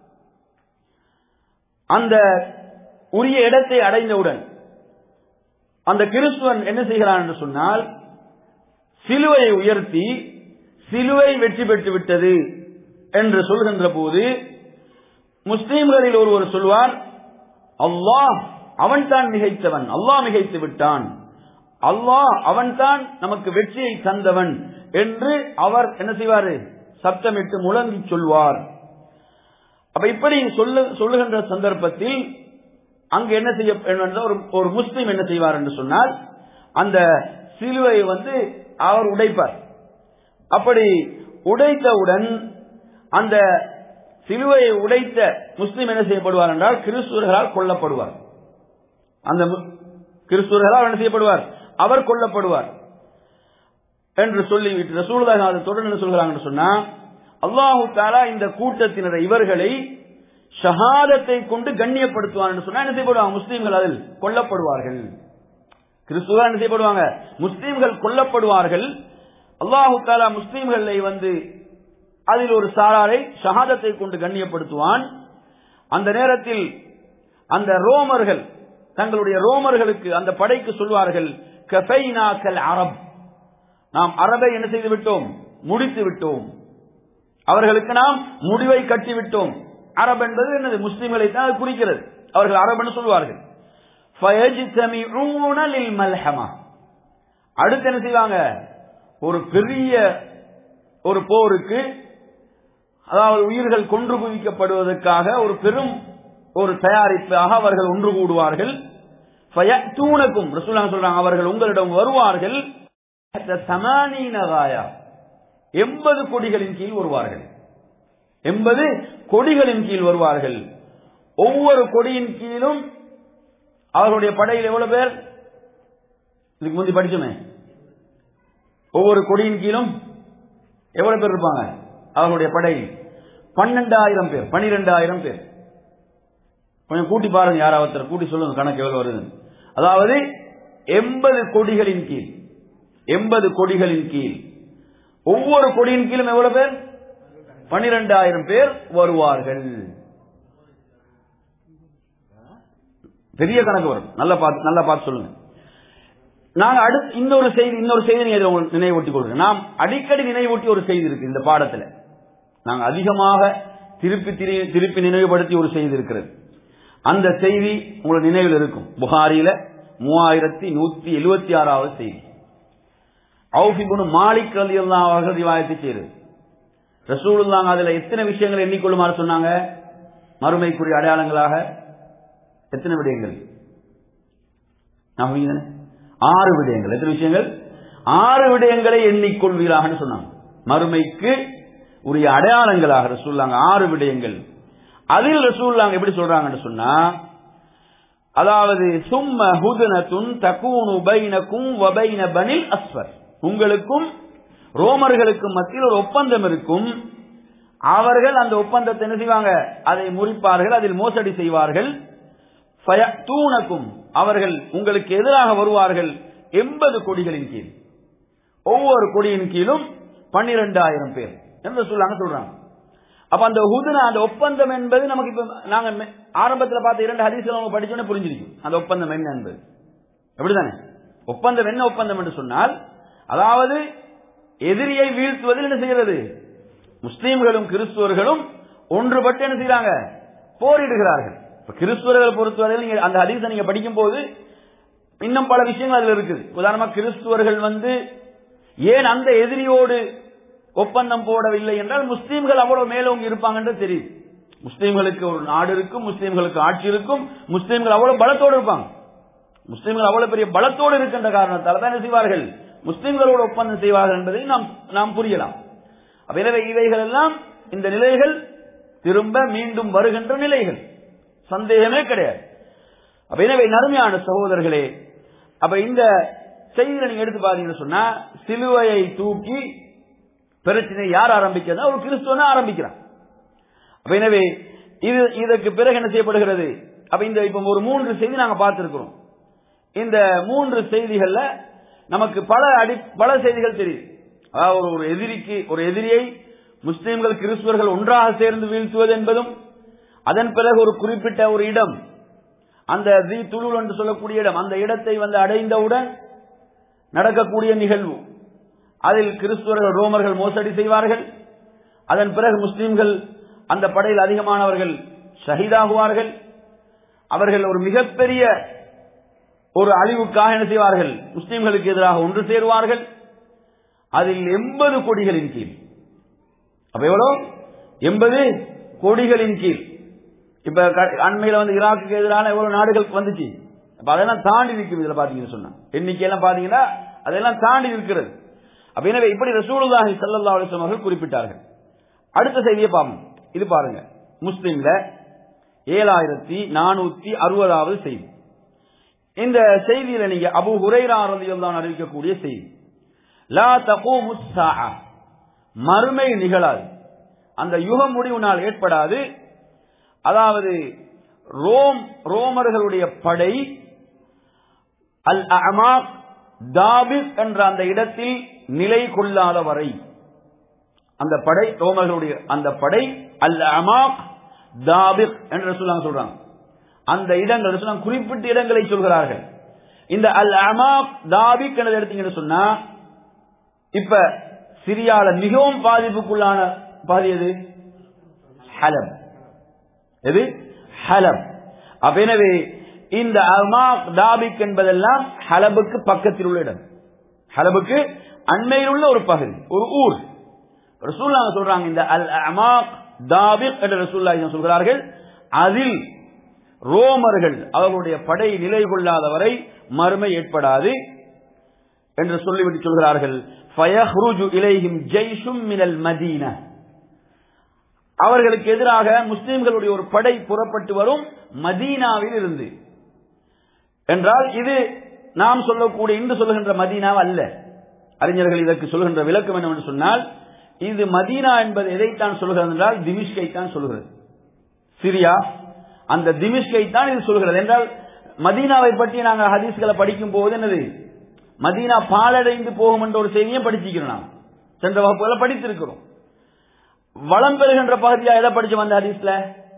அந்த உரிய இடத்தை அடைந்தவுடன் அந்த கிறிஸ்துவன் என்ன செய்கிறான் என்று சொன்னால் சிலுவையை உயர்த்தி சிலுவை வெற்றி பெற்று விட்டது என்று சொல்கின்ற போது முஸ்லீம்களில் ஒருவர் சொல்வார் அல்லாஹ் அவன் தான் மிகைத்தவன் அல்லாஹ் மிகைத்து விட்டான் அல்லாஹ் அவன் தான் நமக்கு வெற்றியை தந்தவன் என்று அவர் என்ன செய்வாரு சப்தமிட்டு முழங்கி சொல்வார் அப்ப இப்படி சொல்ல சொல்லுகின்ற சந்தர்ப்பத்தில் அங்கு என்ன செய்ய ஒரு ஒரு முஸ்லீம் என்ன செய்வார் என்று சொன்னால் அந்த சிலுவையை வந்து அவர் உடைப்பார் அப்படி உடைத்தவுடன் அந்த சிலுவையை உடைத்த முஸ்லீம் என்ன செய்யப்படுவார் என்றால் கிறிஸ்துவர்களால் கொல்லப்படுவார் அந்த கிறிஸ்துவர்களால் என்ன செய்யப்படுவார் அவர் கொல்லப்படுவார் என்று சொல்லிவிட்டு ரசூலுல்லாஹி அதை தொடர்ந்து என்ன சொல்கிறாங்கன்னு சொன்னா அல்லாஹு தாலா இந்த கூட்டத்தினரை இவர்களை ஷஹாதத்தை கொண்டு கண்ணியப்படுத்துவார் சொன்னா என்ன செய்யப்படுவாங்க முஸ்லீம்கள் அதில் கொல்லப்படுவார்கள் கிறிஸ்துவ என்ன செய்யப்படுவாங்க முஸ்லீம்கள் கொல்லப்படுவார்கள் அல்லாஹு தாலா முஸ்லீம்களை வந்து அதில் ஒரு சாராரை ஷஹாதத்தை கொண்டு கண்ணியப்படுத்துவான் அந்த நேரத்தில் அந்த ரோமர்கள் தங்களுடைய ரோமர்களுக்கு அந்த படைக்கு சொல்வார்கள் கஃபைனாக்கல் அரப் நாம் அரபை என்ன செய்து விட்டோம் முடித்து விட்டோம் அவர்களுக்கு நாம் முடிவை கட்டிவிட்டோம் அரப் என்பது என்னது முஸ்லிம்களை தான் அது குறிக்கிறது அவர்கள் அரபுன்னு சொல்வார்கள் அடுத்து என்ன செய்வாங்க ஒரு பெரிய ஒரு போருக்கு அதாவது உயிர்கள் கொன்று குவிக்கப்படுவதற்காக ஒரு பெரும் ஒரு தயாரிப்பாக அவர்கள் ஒன்று கூடுவார்கள் தூணக்கும் ரசூலாங்க சொல்றாங்க அவர்கள் உங்களிடம் வருவார்கள் சமானீனகாயா எண்பது கொடிகளின் கீழ் வருவார்கள் எண்பது கொடிகளின் கீழ் வருவார்கள் ஒவ்வொரு கொடியின் கீழும் அவர்களுடைய படையில் எவ்வளவு பேர் இதுக்கு முந்தி படிச்சுமே ஒவ்வொரு கொடியின் கீழும் எவ்வளவு பேர் இருப்பாங்க அவர்களுடைய படையில் பன்னெண்டாயிரம் பேர் பனிரெண்டாயிரம் பேர் கொஞ்சம் கூட்டி பாருங்க யாராவது கூட்டி சொல்லுங்க கணக்கு எவ்வளவு வருது அதாவது எண்பது கொடிகளின் கீழ் எண்பது கொடிகளின் கீழ் ஒவ்வொரு கொடியின் கீழும் எவ்வளவு பேர் பனிரெண்டாயிரம் பேர் வருவார்கள் பெரிய கணக்கு வரும் நல்லா பார்த்து நல்லா பார்த்து சொல்லுங்க நாங்க அடுத்து இன்னொரு செய்தி இன்னொரு செய்தி நீங்க நினைவூட்டி கொள்றேன் நாம் அடிக்கடி நினைவூட்டி ஒரு செய்தி இருக்கு இந்த பாடத்துல நாங்க அதிகமாக திருப்பி திருப்பி நினைவுபடுத்தி ஒரு செய்தி இருக்கிறது அந்த செய்தி உங்களுக்கு நினைவில் இருக்கும் புகாரியில மூவாயிரத்தி நூத்தி எழுபத்தி ஆறாவது செய்தி அவுஃபிபுனு மாலிக் அலி அல்லாஹ் ரிவாயத்தை செய்யுது ரசூலுல்லாங்க அதுல எத்தனை விஷயங்கள் எண்ணிக்கொள்ளுமாறு சொன்னாங்க மறுமைக்குரிய அடையாளங்களாக எத்தனை விடயங்கள் நான் ஆறு விடயங்கள் எத்தனை விஷயங்கள் ஆறு விடயங்களை எண்ணிக்கொள்வீராக சொன்னாங்க மறுமைக்கு உரிய அடையாளங்களாக ரசூல்லாங்க ஆறு விடயங்கள் அதில் ரசூல்லாங்க எப்படி சொல்றாங்கன்னு சொன்னா அதாவது சும்ம ஹுதனத்துன் தகூனு பைனக்கும் வபைன பனில் அஸ்வர் உங்களுக்கும் ரோமர்களுக்கும் மத்தியில் ஒரு ஒப்பந்தம் இருக்கும் அவர்கள் அந்த ஒப்பந்தத்தை என்ன செய்வாங்க அதை முறிப்பார்கள் அதில் மோசடி செய்வார்கள் தூணக்கும் அவர்கள் உங்களுக்கு எதிராக வருவார்கள் எண்பது கொடிகளின் கீழ் ஒவ்வொரு கொடியின் கீழும் பன்னிரெண்டாயிரம் பேர் என்று சொல்லாங்க சொல்றாங்க அப்ப அந்த ஹுதுனா அந்த ஒப்பந்தம் என்பது நமக்கு இப்ப நாங்க ஆரம்பத்தில் பார்த்த இரண்டு ஹதீஸ்கள் அவங்க படிச்சோன்னே புரிஞ்சிருக்கும் அந்த ஒப்பந்தம் என்ன என்பது எப்படிதானே ஒப்பந்தம் என்ன ஒப்பந்தம் என்று சொன்னால் அதாவது எதிரியை வீழ்த்துவதில் என்ன செய்கிறது முஸ்லீம்களும் கிறிஸ்துவர்களும் ஒன்றுபட்டு என்ன செய்யறாங்க போரிடுகிறார்கள் இப்ப கிறிஸ்துவர்களை பொறுத்தவரையில் நீங்க அந்த ஹதீஸை நீங்க படிக்கும் போது இன்னும் பல விஷயங்கள் அதுல இருக்குது உதாரணமா கிறிஸ்துவர்கள் வந்து ஏன் அந்த எதிரியோடு ஒப்பந்தம் போடவில்லை என்றால் முஸ்லீம்கள் அவ்வளவு மேலோங்கி இருப்பாங்கன்னு தெரியுது முஸ்லீம்களுக்கு ஒரு நாடு இருக்கும் முஸ்லீம்களுக்கு ஆட்சி இருக்கும் முஸ்லீம்கள் அவ்வளவு பலத்தோடு இருப்பாங்க முஸ்லீம்கள் அவ்வளவு பெரிய பலத்தோடு இருக்கின்ற காரணத்தால் தான் என்ன செய்வார்கள் முஸ்லீம்களோடு ஒப்பந்தம் செய்வார்கள் என்பதை நாம் நாம் புரியலாம் அப்ப எனவே இவைகள் எல்லாம் இந்த நிலைகள் திரும்ப மீண்டும் வருகின்ற நிலைகள் சந்தேகமே கிடையாது அப்ப எனவே நறுமையான சகோதரர்களே அப்ப இந்த செய்தியை நீங்க எடுத்து பாத்தீங்கன்னு சொன்னா சிலுவையை தூக்கி பிரச்சனை யார் ஆரம்பிக்கிறதா ஒரு கிறிஸ்துவன ஆரம்பிக்கிறான் அப்ப எனவே இது இதற்கு பிறகு என்ன செய்யப்படுகிறது அப்ப இந்த இப்ப ஒரு மூன்று செய்தி நாங்க பார்த்திருக்கிறோம் இந்த மூன்று செய்திகள்ல நமக்கு பல அடி பல செய்திகள் தெரியுது அதாவது ஒரு- ஒரு எதிரிக்கு ஒரு எதிரியை முஸ்லிம்கள் கிறிஸ்துவர்கள் ஒன்றாக சேர்ந்து வீழ்த்துவது என்பதும் அதன் பிறகு ஒரு குறிப்பிட்ட ஒரு இடம் அந்த தி துளுல் என்று சொல்லக்கூடிய இடம் அந்த இடத்தை வந்து அடைந்தவுடன் நடக்கக்கூடிய நிகழ்வு அதில் கிறிஸ்துவர்கள் ரோமர்கள் மோசடி செய்வார்கள் அதன் பிறகு முஸ்லிம்கள் அந்த படையில் அதிகமானவர்கள் ஷஹீதாகுவார்கள் அவர்கள் ஒரு மிகப்பெரிய ஒரு அழிவுக்காக என்ன செய்வார்கள் முஸ்லிம்களுக்கு எதிராக ஒன்று சேருவார்கள் அதில் எண்பது கொடிகளின் கீழ் அப்ப எவ்வளவு எண்பது கொடிகளின் கீழ் இப்ப க- அண்மையில வந்து ஈராக்குக்கு எதிரான எவ்வளவு நாடுகள் வந்துச்சு அப்ப அதெல்லாம் தாண்டி நிற்கும் இதுல பாத்தீங்கன்னு சொன்னா எண்ணிக்கையெல்லாம் பாத்தீங்கன்னா அதெல்லாம் தாண்டி இருக்கிறது அப்ப எனவே இப்படி ரசூலுல்லாஹி ஸல்லல்லாஹு அலைஹி வஸல்லம் அவர்கள் குறிப்பிட்டார்கள் அடுத்த செய்தியை பார்ப்போம் இது பாருங்க முஸ்லிம்ல ஏழாயிரத்தி நானூத்தி அறுபதாவது செய்தி இந்த செய்தியில நீங்க அபு ஹுரைரா ரலியல்லாஹு அன்ஹு அறிவிக்கக்கூடிய செய்தி லா தகூமு ஸாஅ மறுமை நிகழாது அந்த யுகம் முடிவு நாள் ஏற்படாது அதாவது ரோம் ரோமர்களுடைய படை அல் அமாக் தாபித் என்ற அந்த இடத்தில் நிலை கொள்ளாத வரை அந்த படை ரோமர்களுடைய அந்த படை அல் அமாக் தாபிக் என்று சொல்லாங்க சொல்றாங்க அந்த இடங்கள் சொன்னாங்க குறிப்பிட்ட இடங்களை சொல்கிறார்கள் இந்த அல் அமாக் தாபிக் என்று எடுத்தீங்கன்னு சொன்னா இப்ப சிரியால மிகவும் பாதிப்புக்குள்ளான பாதி எது ஹலப் எது ஹலப் அப்ப எனவே இந்த அமாக் தாபிக் என்பதெல்லாம் ஹலபுக்கு பக்கத்தில் உள்ள இடம் ஹலபுக்கு அண்மையில் உள்ள ஒரு பகுதி ஒரு ஊர் ரசூல்லாங்க சொல்றாங்க இந்த அல் அமாக் தாபிக் என்று ரசூல்லா சொல்கிறார்கள் அதில் ரோமர்கள் அவர்களுடைய படை நிலை கொள்ளாத வரை மறுமை ஏற்படாது என்று சொல்லிவிட்டு சொல்கிறார்கள் ஃபயஹ்ருஜு இலைஹிம் ஜெய்ஷும் மினல் மதீனா அவர்களுக்கு எதிராக முஸ்லிம்களுடைய ஒரு படை புறப்பட்டு வரும் மதீனாவில் இருந்து என்றால் இது நாம் சொல்லக்கூடிய இன்று சொல்லுகின்ற மதீனா அல்ல அறிஞர்கள் இதற்கு சொல்லுகின்ற விளக்கம் என்னவென்று சொன்னால் இது மதீனா என்பது எதைத்தான் சொல்கிறது என்றால் திமிஷ்கை தான் சொல்கிறது சிரியா அந்த திமிஷ்கை தான் இது சொல்கிறது என்றால் மதீனாவை பற்றி நாங்கள் ஹதீஸ்களை படிக்கும் போது என்னது மதீனா பாலடைந்து போகும் என்ற ஒரு செய்தியும் படிச்சிக்கிறோம் நாம் சென்ற வகுப்புகளை படித்திருக்கிறோம் வளம் பெறுகின்ற பகுதியா எதை படிச்சோம் அந்த ஹதீஸ்ல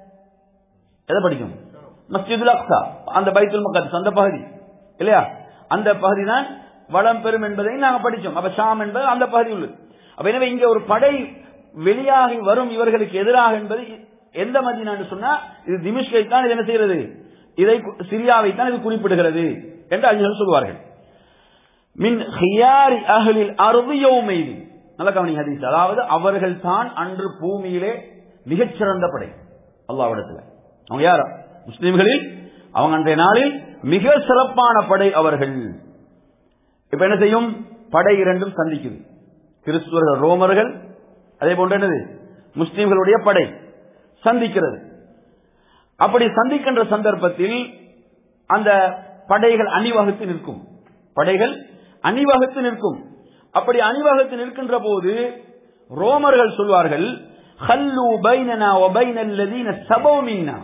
எதை படிக்கும் மஸ்ஜிதுல் அக்ஸா அந்த பைத்துல் மக்கத் அந்த பகுதி இல்லையா அந்த பகுதி தான் வளம் பெறும் என்பதை நாங்க படிச்சோம் அப்ப ஷாம் என்பது அந்த பகுதி உள்ளது அப்ப எனவே இங்க ஒரு படை வெளியாகி வரும் இவர்களுக்கு எதிராக என்பது எந்த மதீனான்னு சொன்னா இது திமிஷ்கை தான் இது என்ன செய்கிறது இதை சிரியாவை தான் இது குறிப்பிடுகிறது என்று அறிஞர்கள் சொல்வார்கள் மின் ஹியாரி அகலில் அறுதியோமைதி நல்ல கவனி ஹதீஸ் அதாவது அவர்கள் தான் அன்று பூமியிலே மிகச்சிறந்த படை அல்லாவிடத்துல அவங்க யாரா முஸ்லிம்களில் அவங்க அன்றைய நாளில் மிக சிறப்பான படை அவர்கள் இப்ப என்ன செய்யும் படை இரண்டும் சந்திக்குது கிறிஸ்துவர்கள் ரோமர்கள் அதே போன்று என்னது முஸ்லிம்களுடைய படை சந்திக்கிறது அப்படி சந்திக்கின்ற சந்தர்ப்பத்தில் அந்த படைகள் அணிவகுத்து நிற்கும் படைகள் அணிவகுத்து நிற்கும் அப்படி அணிவகுத்து நிற்கின்ற போது ரோமர்கள் சொல்வார்கள் ஹல்லு பைனனா ஒபைனல் லதீன சபோ மின்னா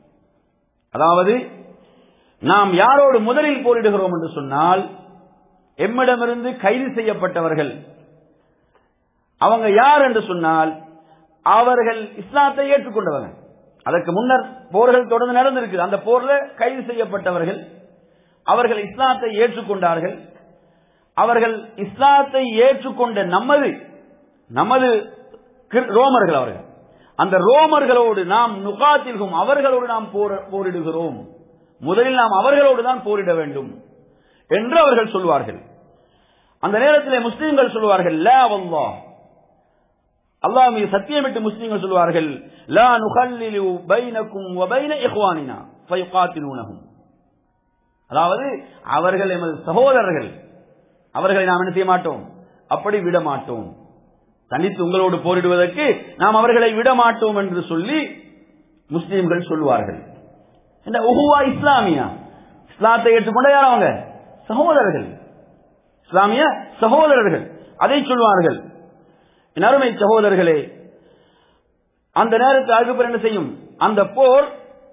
அதாவது நாம் யாரோடு முதலில் போரிடுகிறோம் என்று சொன்னால் எம்மிடமிருந்து கைது செய்யப்பட்டவர்கள் அவங்க யார் என்று சொன்னால் அவர்கள் இஸ்லாத்தை ஏற்றுக்கொண்டவங்க அதற்கு முன்னர் போர்கள் தொடர்ந்து நடந்திருக்கு அந்த போர்ல கைது செய்யப்பட்டவர்கள் அவர்கள் இஸ்லாத்தை ஏற்றுக்கொண்டார்கள் அவர்கள் இஸ்லாத்தை ஏற்றுக்கொண்ட நமது நமது ரோமர்கள் அவர்கள் அந்த ரோமர்களோடு நாம் நுகாத்தில்கும் அவர்களோடு நாம் போரிடுகிறோம் முதலில் நாம் அவர்களோடு தான் போரிட வேண்டும் என்று அவர்கள் சொல்வார்கள் அந்த நேரத்தில் முஸ்லீம்கள் சொல்வார்கள் லா வல்லா அல்லாஹ் மீது சத்தியமிட்டு முஸ்லீம்கள் சொல்வார்கள் லா நுகல்லிலு பைனக்கும் வபைன இஹ்வானினா ஃபயுகாத்திலூனஹும் அதாவது அவர்கள் எமது சகோதரர்கள் அவர்களை நாம் என்ன செய்ய மாட்டோம் அப்படி விட மாட்டோம் தனித்து உங்களோடு போரிடுவதற்கு நாம் அவர்களை விட மாட்டோம் என்று சொல்லி முஸ்லீம்கள் சொல்வார்கள் இந்த உஹுவா இஸ்லாமியா இஸ்லாத்தை ஏற்றுக்கொண்ட யார் அவங்க சகோதரர்கள் இஸ்லாமிய சகோதரர்கள் அதை சொல்வார்கள் என் அருமை சகோதரர்களே அந்த நேரத்தில் அதுக்கப்புறம் என்ன செய்யும் அந்த போர்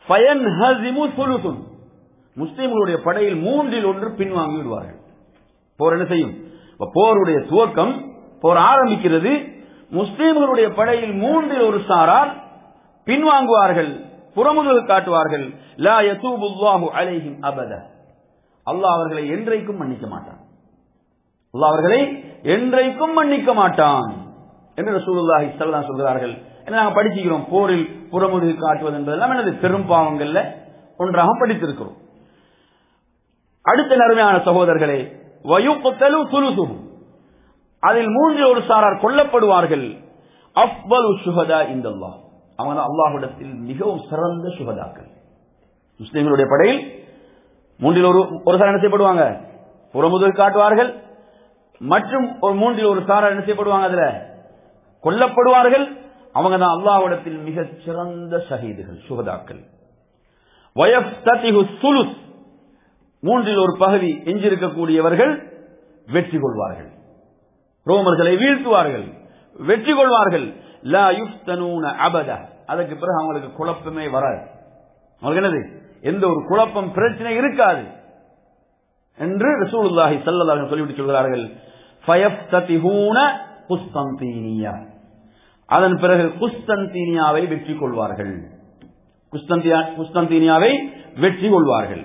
ஃபயன்ஹஸிமு சுலுசுன் முஸ்லிம்களுடைய படையில் மூன்றில் ஒன்று பின்வாங்கி விடுவார்கள் போர் என்ன செய்யும் இப்ப போருடைய துவக்கம் போர் ஆரம்பிக்கிறது முஸ்லிம்களுடைய படையில் மூன்றில் ஒரு சாரார் பின்வாங்குவார்கள் புறமுதுகு காட்டுவார்கள் லா யதூபுல்லாஹு அலைஹிம் அபத அல்லாஹ் அவர்களை என்றைக்கும் மன்னிக்க மாட்டான் அல்லாஹ் அவர்களை என்றைக்கும் மன்னிக்க மாட்டான் என்று ரசூலுல்லாஹி ஸல்லல்லாஹு சொல்கிறார்கள் என்ன நாங்க படிச்சுக்கிறோம் போரில் புறமுதுகு காட்டுவது என்பதெல்லாம் எனது பெரும் பாவங்கள்ல ஒன்றாக படித்திருக்கிறோம் அடுத்த நறுமையான சகோதரர்களே வயுக்குத்தலு சுலுசுஹு அதில் மூன்றில் ஒரு சாரார் கொல்லப்படுவார்கள் அஃபலு சுஹதா இந்தல்லாஹ் அவங்க தான் அல்லாஹ்விடத்தில் மிகவும் சிறந்த சுகதாக்கள் முஸ்லிம்களுடைய படையில் மூன்றில் ஒரு ஒரு சார் என்ன செய்யப்படுவாங்க புறமுதல் காட்டுவார்கள் மற்றும் ஒரு மூன்றில் ஒரு சாரார் என்ன செய்யப்படுவாங்க அதுல கொல்லப்படுவார்கள் அவங்க தான் அல்லாஹ்விடத்தில் மிகச் சிறந்த ஷஹீதுகள் சுகதாக்கள் வயஃப்ததிஹு சுலுஸ் மூன்றில் ஒரு பகுதி எஞ்சிருக்கக்கூடியவர்கள் வெற்றி கொள்வார்கள் ரோமர்களை வீழ்த்துவார்கள் வெற்றி கொள்வார்கள் லா யுஃப்தனூன அபத அதுக்கு பிறகு அவங்களுக்கு குழப்பமே வராது அவங்களுக்கு என்னது எந்த ஒரு குழப்பம் பிரச்சனை இருக்காது என்று ரசூலுல்லாஹி ஸல்லல்லாஹு அலைஹி சொல்லிவிட்டு சொல்கிறார்கள் ஃபயஃப்ததிஹூன குஸ்தந்தீனியா அதன் பிறகு குஸ்தந்தீனியாவை வெற்றி கொள்வார்கள் குஸ்தந்தியா குஸ்தந்தீனியாவை வெற்றி கொள்வார்கள்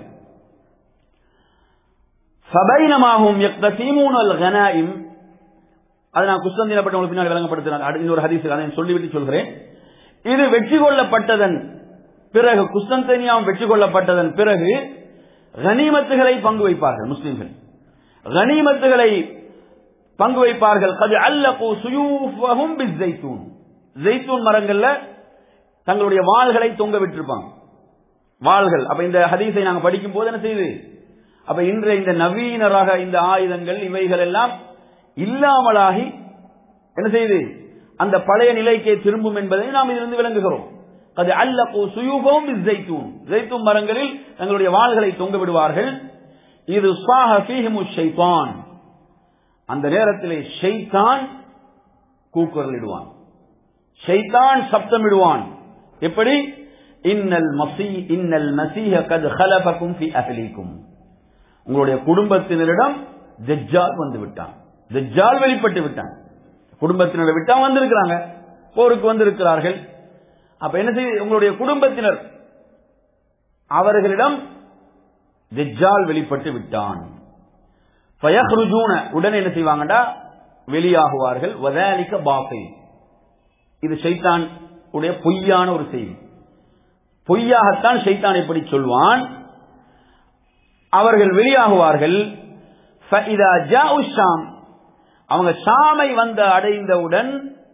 ஃபபைனமாஹும் யக்தசீமூனல் கனாயிம் அது நான் குஸ்தந்தின பற்றி உங்களுக்கு பின்னாடி விளங்கப்படுத்துறேன் இன்னொரு ஹதீஸ் அதை சொல்லிவிட்டு சொல்கிறேன் இது வெற்றி கொள்ளப்பட்டதன் பிறகு குஸ்தந்தனியாவும் வெற்றி கொள்ளப்பட்டதன் பிறகு கனிமத்துகளை பங்கு வைப்பார்கள் முஸ்லிம்கள் கனிமத்துகளை பங்கு வைப்பார்கள் கது அல்லகு சுயூஃபஹும் பிஸ்ஸைத்தூன் ஜெய்தூன் மரங்கள்ல தங்களுடைய வாள்களை தொங்க விட்டிருப்பாங்க வாள்கள் அப்ப இந்த ஹதீஸை நாங்க படிக்கும் போது என்ன செய்யுது அப்ப இன்றைய இந்த நவீன ரக இந்த ஆயுதங்கள் இவைகள் எல்லாம் இல்லாமலாகி என்ன செய்யுது அந்த பழைய நிலைக்கே திரும்பும் என்பதை நாம் இதிலிருந்து விளங்குகிறோம் அது அல்லப்போ சுயூபம் ஜெய்தூன் ஜெய்தூன் மரங்களில் தங்களுடைய வாள்களை தொங்க விடுவார்கள் இது சாஹ ஃபீஹிமு ஷைத்தான் அந்த நேரத்திலே ஷைத்தான் கூக்குரலிடுவான் ஷைத்தான் சப்தமிடுவான் எப்படி இன்னல் மசி இன்னல் மசீஹ கத் ஹலபக்கும் ஃபி அஹ்லிக்கும் உங்களுடைய குடும்பத்தினரிடம் தஜ்ஜால் வந்து விட்டான் தஜ்ஜால் வெளிப்பட்டு விட்டான் குடும்பத்தினரை விட்டா வந்திருக்கிறாங்க போருக்கு வந்திருக்கிறார்கள் அப்ப என்ன செய்ய உங்களுடைய குடும்பத்தினர் அவர்களிடம் தஜ்ஜால் வெளிப்பட்டு விட்டான் ஃபயஹ்ருஜூன உடனே என்ன செய்வாங்கடா வெளியாகுவார்கள் வதாலிக்க பாத்தை இது ஷைத்தான் உடைய பொய்யான ஒரு செய்தி பொய்யாகத்தான் ஷைத்தான் எப்படி சொல்வான் அவர்கள் வெளியாகுவார்கள் ஃபஇதா ஜாஉ ஷாம் அவங்க ஷாமை வந்து அடைந்தவுடன்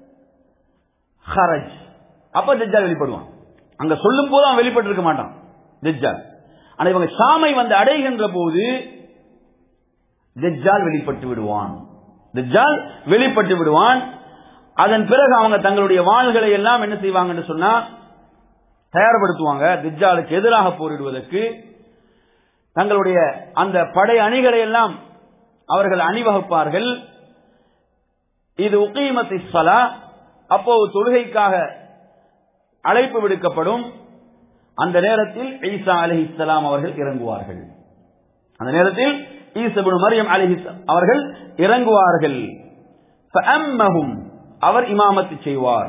ஹரஜ் அப்ப தஜ்ஜால் வெளிப்படுவான் அங்க சொல்லும் போது அவன் வெளிப்பட்டு இருக்க மாட்டான் தஜ்ஜால் ஆனா இவங்க ஷாமை வந்து அடைகின்ற போது தஜ்ஜால் வெளிப்பட்டு விடுவான் தஜ்ஜால் வெளிப்பட்டு விடுவான் அதன் பிறகு அவங்க தங்களுடைய வாள்களை எல்லாம் என்ன செய்வாங்கன்னு சொன்னா தயார்படுத்துவாங்க திஜாலுக்கு எதிராக போரிடுவதற்கு தங்களுடைய அந்த படை அணிகளை எல்லாம் அவர்கள் அணிவகுப்பார்கள் இது உக்கீமத்தி சலா அப்போது தொழுகைக்காக அழைப்பு விடுக்கப்படும் அந்த நேரத்தில் ஈசா அலி இஸ்லாம் அவர்கள் இறங்குவார்கள் அந்த நேரத்தில் ஈசபுன் மரியம் அலி அவர்கள் இறங்குவார்கள் அவர் இமாமத்து செய்வார்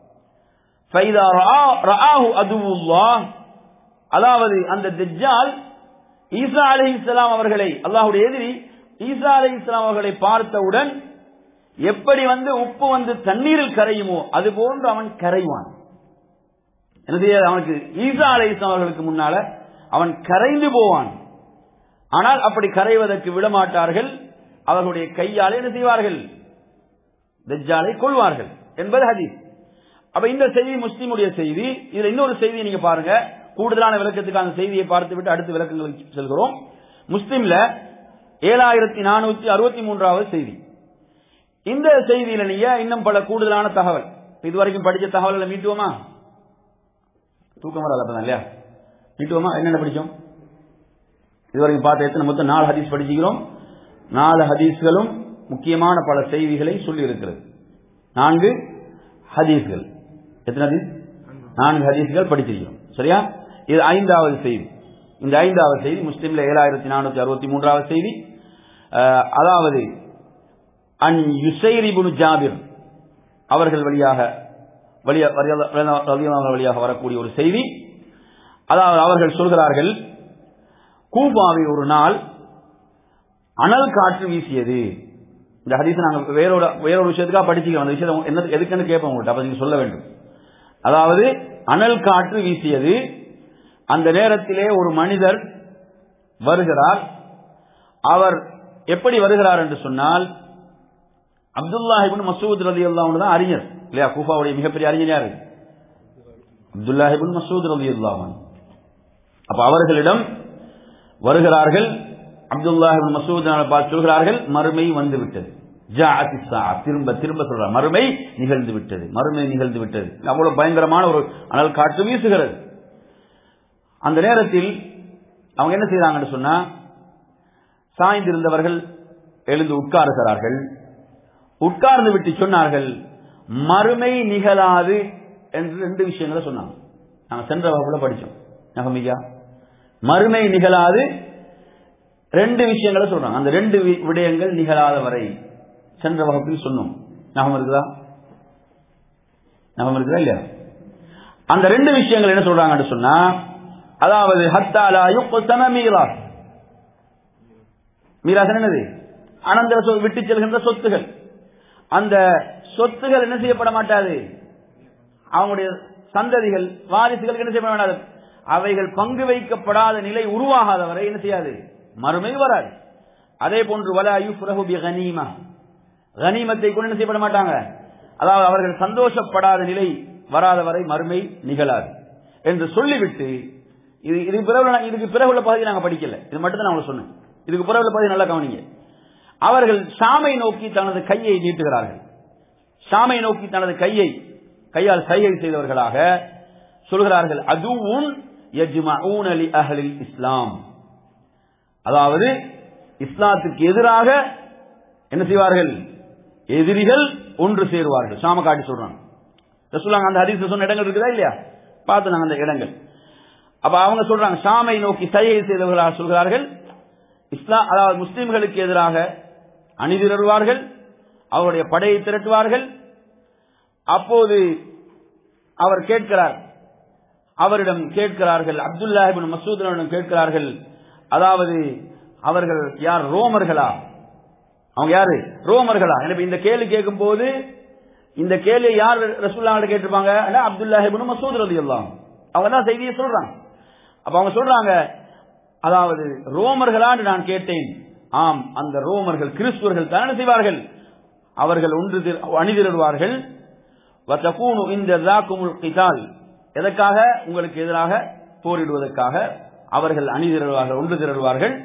அதாவது அந்த தெஜ்ஜால் ஈசா அலி இஸ்லாம் அவர்களை அல்லாஹுடைய எதிரி ஈசா அலி இஸ்லாம் அவர்களை பார்த்தவுடன் எப்படி வந்து உப்பு வந்து தண்ணீரில் கரையுமோ அது போன்று அவன் கரைவான் எனது அவனுக்கு ஈசா அலை இஸ்லாம் அவர்களுக்கு முன்னால அவன் கரைந்து போவான் ஆனால் அப்படி கரைவதற்கு விடமாட்டார்கள் அவர்களுடைய கையால் என்ன செய்வார்கள் தஜ்ஜாலை கொள்வார்கள் என்பது ஹதீஸ் அப்ப இந்த செய்தி முஸ்லீமுடைய செய்தி இதுல இன்னொரு செய்தியை நீங்க பாருங்க கூடுதலான விளக்கத்துக்கு அந்த செய்தியை பார்த்து விட்டு அடுத்த விளக்கங்களுக்கு செல்கிறோம் முஸ்லீம்ல ஏழாயிரத்தி நானூத்தி அறுபத்தி மூன்றாவது செய்தி இந்த செய்தியில நீங்க இன்னும் பல கூடுதலான தகவல் இதுவரைக்கும் படிச்ச தகவல்களை மீட்டுவோமா தூக்கம் வராது அப்பதான் இல்லையா மீட்டுவோமா என்னென்ன படிச்சோம் இதுவரைக்கும் பார்த்த எத்தனை மொத்தம் நாலு ஹதீஸ் படிச்சுக்கிறோம் நாலு ஹதீஸ்களும் முக்கியமான பல செய்திகளை சொல்லி இருக்கிறது நான்கு ஹதீஸ்கள் எத்தனை ஹதீஸ் நான்கு ஹதீஸ்கள் படிச்சிருக்கிறோம் சரியா இது ஐந்தாவது செய்தி இந்த ஐந்தாவது செய்தி முஸ்லிம்ல ஏழாயிரத்தி நானூத்தி அறுபத்தி மூன்றாவது செய்தி அஹ், அதாவது அன் யுசைரிபுனு ஜாபிர் அவர்கள் வழியாக வழியா- வழியா- ரலியல்லாஹு வழியாக வரக்கூடிய ஒரு செய்தி அதாவது அவர்கள் சொல்கிறார்கள் கூபாவை ஒரு நாள் அனல் காற்று வீசியது இந்த ஹதீஸ் நாங்க வேறோட வேறொரு விஷயத்துக்காக படிச்சுக்கிறோம் அந்த விஷயத்தை என்ன எதுக்குன்னு கேட்போம் உங்கள்கிட்ட அப்ப நீங்க சொல்ல வேண்டும் அதாவது அனல் காற்று வீசியது அந்த நேரத்திலே ஒரு மனிதர் வருகிறார் அவர் எப்படி வருகிறார் என்று சொன்னால் அப்துல்லா இபின் மசூத் ரதி அல்லாஹ் தான் அறிஞர் இல்லையா கூஃபாவுடைய மிகப்பெரிய அறிஞர் யாரு அப்துல்லா இபின் மசூத் ரதி அல்லாஹ் அப்ப அவர்களிடம் வருகிறார்கள் அப்துல்லா இபின் மசூத் பார்த்து சொல்கிறார்கள் மறுமை வந்து விட்டது ஜாஅத்தி ஸாஅ. திரும்ப திரும்ப சொல்றார் மறுமை நிகழ்ந்து விட்டது மறுமை நிகழ்ந்து விட்டது அவ்வளவு பயங்கரமான ஒரு அனல் காற்று வீசுகிறது அந்த நேரத்தில் அவங்க என்ன செய்றாங்கன்னு சொன்னா சாய்ந்திருந்தவர்கள் எழுந்து உட்காருகிறார்கள் உட்கார்ந்து விட்டு சொன்னார்கள் மறுமை நிகழாது என்று ரெண்டு விஷயங்களை சொன்னாங்க நாங்க சென்ற வகுப்புல படிச்சோம் நகமியா மறுமை நிகழாது ரெண்டு விஷயங்களை சொல்றாங்க அந்த ரெண்டு வி- விடயங்கள் நிகழாத வரை சென்ற வகுப்பில் சொன்னோம் ஞாபகம் இருக்குதா ஞாபகம் இருக்குதா இல்லையா அந்த ரெண்டு விஷயங்கள் என்ன சொல்றாங்கன்னு சொன்னா அதாவது ஹத்தாலா யுக்தம மீராஸ் மீராஸ் என்னது அனந்தர சொல் விட்டு செல்கின்ற சொத்துகள் அந்த சொத்துகள் என்ன செய்யப்பட மாட்டாது அவங்களுடைய சந்ததிகள் வாரிசுகளுக்கு என்ன செய்யப்பட மாட்டாது அவைகள் பங்கு வைக்கப்படாத நிலை உருவாகாத வரை என்ன செய்யாது மறுமை வராது அதே போன்று வலா யுஃப்ரஹு பி கனீமா கனிமத்தை கூட என்ன செய்யப்பட மாட்டாங்க அதாவது அவர்கள் சந்தோஷப்படாத நிலை வராத வரை மறுமை நிகழாது என்று சொல்லிவிட்டு இது இதுக்கு பிறகு நான்- இதுக்கு பிறகு உள்ள பகுதி நாங்க படிக்கல இது மட்டும் தான் நான் உங்களுக்கு சொன்னேன் இதுக்கு பிறகு உள்ள பகுதி நல்லா கவனிங்க அவர்கள் ஷாமை நோக்கி தனது கையை நீட்டுகிறார்கள் ஷாமை நோக்கி தனது கையை கையால் சைகை செய்தவர்களாக சொல்கிறார்கள் அதுவும் யஜ்மஊன லி அஹ்லில் இஸ்லாம் அதாவது இஸ்லாத்துக்கு எதிராக என்ன செய்வார்கள் எதிரிகள் ஒன்று சேருவார்கள் ஷாம காட்டி சொல்றாங்க ரசூலுல்லாஹ் அந்த ஹதீஸ் சொன்ன இடங்கள் இருக்குதா இல்லையா பார்த்து நாங்க அந்த இடங்கள் அப்ப அவங்க சொல்றாங்க ஷாமை நோக்கி சைகை செய்தவர்களாக சொல்கிறார்கள் இஸ்லாம் அதாவது முஸ்லிம்களுக்கு எதிராக அணிதிரள்வார்கள் அவருடைய படையை திரட்டுவார்கள் அப்போது அவர் கேட்கிறார் அவரிடம் கேட்கிறார்கள் அப்துல்லா இப்னு மசூதனிடம் கேட்கிறார்கள் அதாவது அவர்கள் யார் ரோமர்களா அவங்க யாரு ரோமர்களா எனவே இந்த கேள்வி கேட்கும் போது இந்த கேள்வியை யார் ரசூல்லாங்க கேட்டிருப்பாங்க அண்ணா, அப்துல்லா இப்னு மசூத் ரலியல்லாஹு அவங்க தான் செய்தியை சொல்றாங்க அப்ப அவங்க சொல்றாங்க அதாவது ரோமர்களான்னு நான் கேட்டேன் ஆம் அந்த ரோமர்கள் கிறிஸ்துவர்கள் தான் என்ன செய்வார்கள் அவர்கள் ஒன்று திர- அணிதிரடுவார்கள் வத்தகூனு இந்த தாக்குமுல் கிதால் எதற்காக உங்களுக்கு எதிராக போரிடுவதற்காக அவர்கள் அணிதிரடுவார்கள் ஒன்று திரடுவார்கள்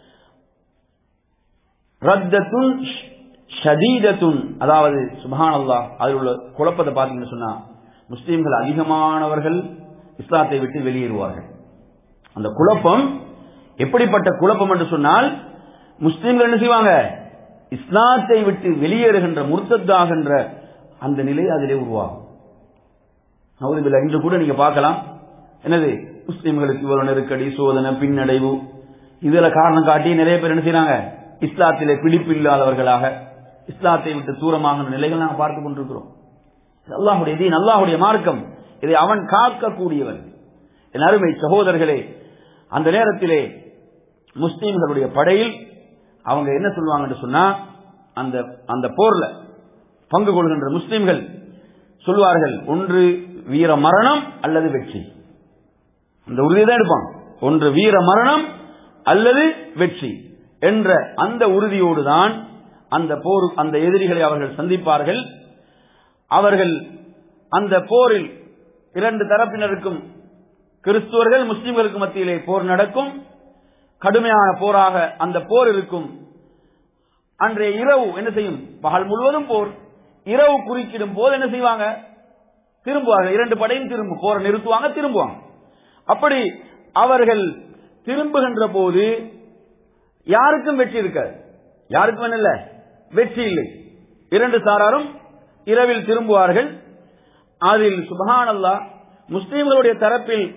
ரத்தத்துன் ஷதீதத்துன் அதாவது சுபஹானல்லாஹ் அதில் உள்ள குழப்பத்தை பார்த்தீங்கன்னு சொன்னா முஸ்லீம்கள் அதிகமானவர்கள் இஸ்லாத்தை விட்டு வெளியேறுவார்கள் அந்த குழப்பம் எப்படிப்பட்ட குழப்பம் என்று சொன்னால் முஸ்லீம்கள் என்ன செய்வாங்க இஸ்லாத்தை விட்டு வெளியேறுகின்ற முர்த்தத்தாகின்ற அந்த நிலை அதிலே உருவாகும் நவுதுபில்லா இன்று கூட நீங்க பார்க்கலாம் என்னது முஸ்லிம்களுக்கு இவ்வளவு நெருக்கடி சோதனை பின்னடைவு இதுல காரணம் காட்டி நிறைய பேர் என்ன செய்றாங்க இஸ்லாத்திலே பிடிப்பு இல்லாதவர்களாக இஸ்லாத்தை விட்டு தூரமாகிற நிலைகள் நாங்கள் பார்த்துக் கொண்டிருக்கிறோம் இது அல்லாஹுடைய தீன் அல்லாஹுடைய மார்க்கம் இதை அவன் காக்கக்கூடியவன் என் அருமை சகோதரர்களே அந்த நேரத்திலே முஸ்லீம்களுடைய படையில் அவங்க என்ன சொல்லுவாங்கன்னு சொன்னா அந்த அந்த போர்ல பங்கு கொள்கின்ற முஸ்லிம்கள் சொல்வார்கள் ஒன்று வீர மரணம் அல்லது வெற்றி அந்த உறுதியை தான் எடுப்பாங்க ஒன்று வீர மரணம் அல்லது வெற்றி என்ற அந்த உறுதியோடு தான் அந்த போர் அந்த எதிரிகளை அவர்கள் சந்திப்பார்கள் அவர்கள் அந்த போரில் இரண்டு தரப்பினருக்கும் கிறிஸ்துவர்கள் முஸ்லிம்களுக்கு மத்தியிலே போர் நடக்கும் கடுமையான போராக அந்த போர் இருக்கும் அன்றைய இரவு என்ன செய்யும் பகல் முழுவதும் போர் இரவு குறுக்கிடும் போது என்ன செய்வாங்க திரும்புவார்கள் இரண்டு படையும் திரும்பும் போரை நிறுத்துவாங்க திரும்புவாங்க அப்படி அவர்கள் திரும்புகின்ற போது யாருக்கும் வெற்றி இருக்காது யாருக்கும் இல்ல வெற்றி இல்லை இரண்டு சாராரும் இரவில் திரும்புவார்கள் அதில் சுபஹானல்லா முஸ்லிம்களுடைய தரப்பில்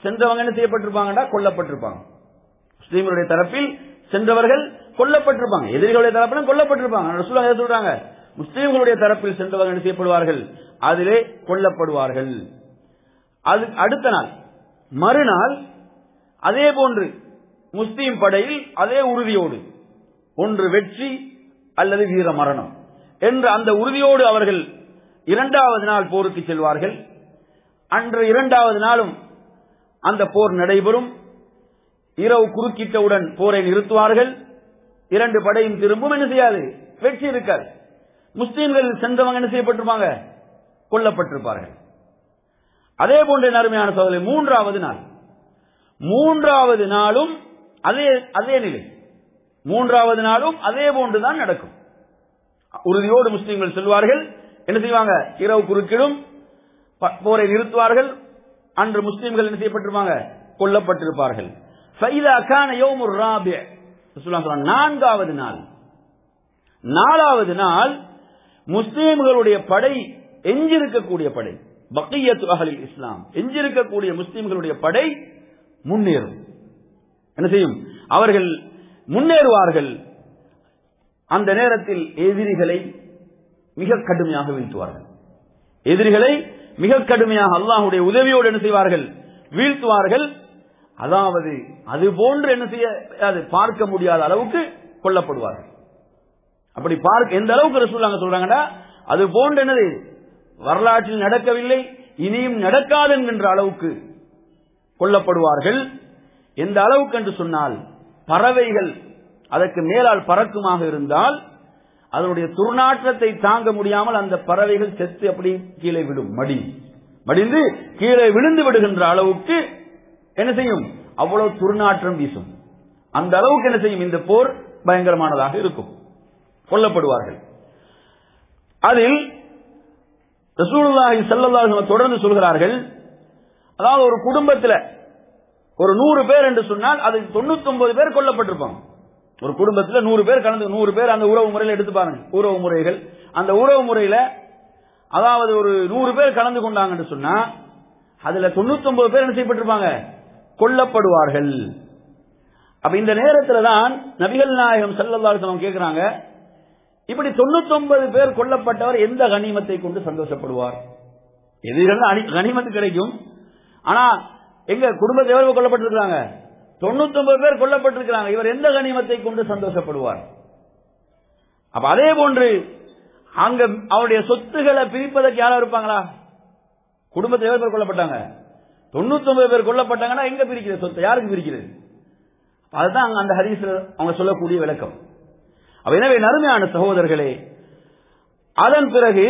சென்றவங்க என்ன செய்யப்பட்டிருப்பாங்கடா கொல்லப்பட்டிருப்பாங்க முஸ்லீம்களுடைய தரப்பில் சென்றவர்கள் கொல்லப்பட்டிருப்பாங்க எதிரிகளுடைய தரப்பிலும் கொல்லப்பட்டிருப்பாங்க ரசூலுல்லாஹ் என்ன சொல்றாங்க முஸ்லீம்களுடைய தரப்பில் சென்றவர்கள் என்ன செய்யப்படுவார்கள் அதிலே கொல்லப்படுவார்கள் அது அடுத்த நாள் மறுநாள் அதே போன்று முஸ்லீம் படையில் அதே உறுதியோடு ஒன்று வெற்றி அல்லது வீர மரணம் என்ற அந்த உறுதியோடு அவர்கள் இரண்டாவது நாள் போருக்கு செல்வார்கள் அன்று இரண்டாவது நாளும் அந்த போர் நடைபெறும் இரவு குறுக்கிட்டவுடன் போரை நிறுத்துவார்கள் இரண்டு படையும் திரும்பும் என்ன செய்யாது வெற்றி இருக்காது முஸ்லீம்கள் சென்றவங்க என்ன செய்யப்பட்டிருப்பாங்க கொல்லப்பட்டிருப்பார்கள் அதே போன்ற நறுமையான சோதனை மூன்றாவது நாள் மூன்றாவது நாளும் அதே அதே நிலை மூன்றாவது நாளும் அதே போன்றுதான் நடக்கும் உறுதியோடு முஸ்லீம்கள் செல்வார்கள் என்ன செய்வாங்க இரவு குறுக்கிடும் ப- போரை நிறுத்துவார்கள் அன்று முஸ்லீம்கள் என்ன செய்யப்பட்டிருப்பாங்க கொல்லப்பட்டிருப்பார்கள் ஃபைதா கான யௌமுர் ராபி' ரசூலுல்லாஹ் சொல்றாங்க, நான்காவது நாள் நாலாவது நாள் முஸ்லீம்களுடைய படை எஞ்சிருக்கக்கூடிய படை பக்கியத்து அகலில் இஸ்லாம் எஞ்சிருக்கக்கூடிய முஸ்லீம்களுடைய படை முன்னேறும் என்ன செய்யும் அவர்கள் முன்னேறுவார்கள் அந்த நேரத்தில் எதிரிகளை மிக கடுமையாக வீழ்த்துவார்கள் எதிரிகளை மிக கடுமையாக அல்லாஹுடைய உதவியோடு என்ன செய்வார்கள் வீழ்த்துவார்கள் அதாவது அது போன்று என்ன செய்ய அது பார்க்க முடியாத அளவுக்கு கொல்லப்படுவார்கள் அப்படி பார்க்க எந்த அளவுக்கு ரசூலாங்க சொல்றாங்கடா அது போன்று என்னது வரலாற்றில் நடக்கவில்லை இனியும் நடக்காது என்கின்ற அளவுக்கு கொல்லப்படுவார்கள் எந்த அளவுக்கு என்று சொன்னால் பறவைகள் அதற்கு மேலால் பறக்குமாக இருந்தால் அதனுடைய துர்நாற்றத்தை தாங்க முடியாமல் அந்த பறவைகள் செத்து அப்படி கீழே விடும் மடி மடிந்து கீழே விழுந்து விடுகின்ற அளவுக்கு என்ன செய்யும் அவ்வளவு துர்நாற்றம் வீசும் அந்த அளவுக்கு என்ன செய்யும் இந்த போர் பயங்கரமானதாக இருக்கும் கொல்லப்படுவார்கள் அதில் ரசூலுல்லாஹி ஸல்லல்லாஹு அலைஹி வஸல்லம் தொடர்ந்து சொல்கிறார்கள் அதாவது ஒரு குடும்பத்தில் ஒரு நூறு பேர் என்று சொன்னால் அது தொண்ணூத்தி பேர் கொல்லப்பட்டிருப்பாங்க ஒரு குடும்பத்தில் நூறு பேர் கலந்து நூறு பேர் அந்த உறவு முறையில் எடுத்து பாருங்க உறவு முறைகள் அந்த உறவு முறையில அதாவது ஒரு நூறு பேர் கலந்து கொண்டாங்கன்னு சொன்னா அதுல தொண்ணூத்தி பேர் என்ன செய்யப்பட்டிருப்பாங்க கொல்லப்படுவார்கள் அப்ப இந்த நேரத்துல தான் நபிகள் நாயகம் ஸல்லல்லாஹு அலைஹி வஸல்லம் கேக்குறாங்க இப்படி தொண்ணூத்தி பேர் கொல்லப்பட்டவர் எந்த கனிமத்தை கொண்டு சந்தோஷப்படுவார் எதிரிகள் அணி- கனிமத்து கிடைக்கும் ஆனா எங்க குடும்பத்தை எவ்வளவு கொல்லப்பட்டிருக்கிறாங்க தொண்ணூத்தி பேர் கொல்லப்பட்டிருக்கிறாங்க இவர் எந்த கனிமத்தை கொண்டு சந்தோஷப்படுவார் அப்ப அதே போன்று அங்க அவருடைய சொத்துக்களை பிரிப்பதற்கு யாரா இருப்பாங்களா குடும்பத்தில் எவ்வளவு பேர் கொல்லப்பட்டாங்க தொண்ணூத்தி பேர் கொல்லப்பட்டாங்கன்னா எங்க பிரிக்கிறது சொத்தை யாருக்கு பிரிக்கிறது அதுதான் அங்க அந்த ஹதீஸ்ல அவங்க சொல்லக்கூடிய விளக்கம் அப்ப எனவே நறுமையான சகோதரர்களே அதன் பிறகு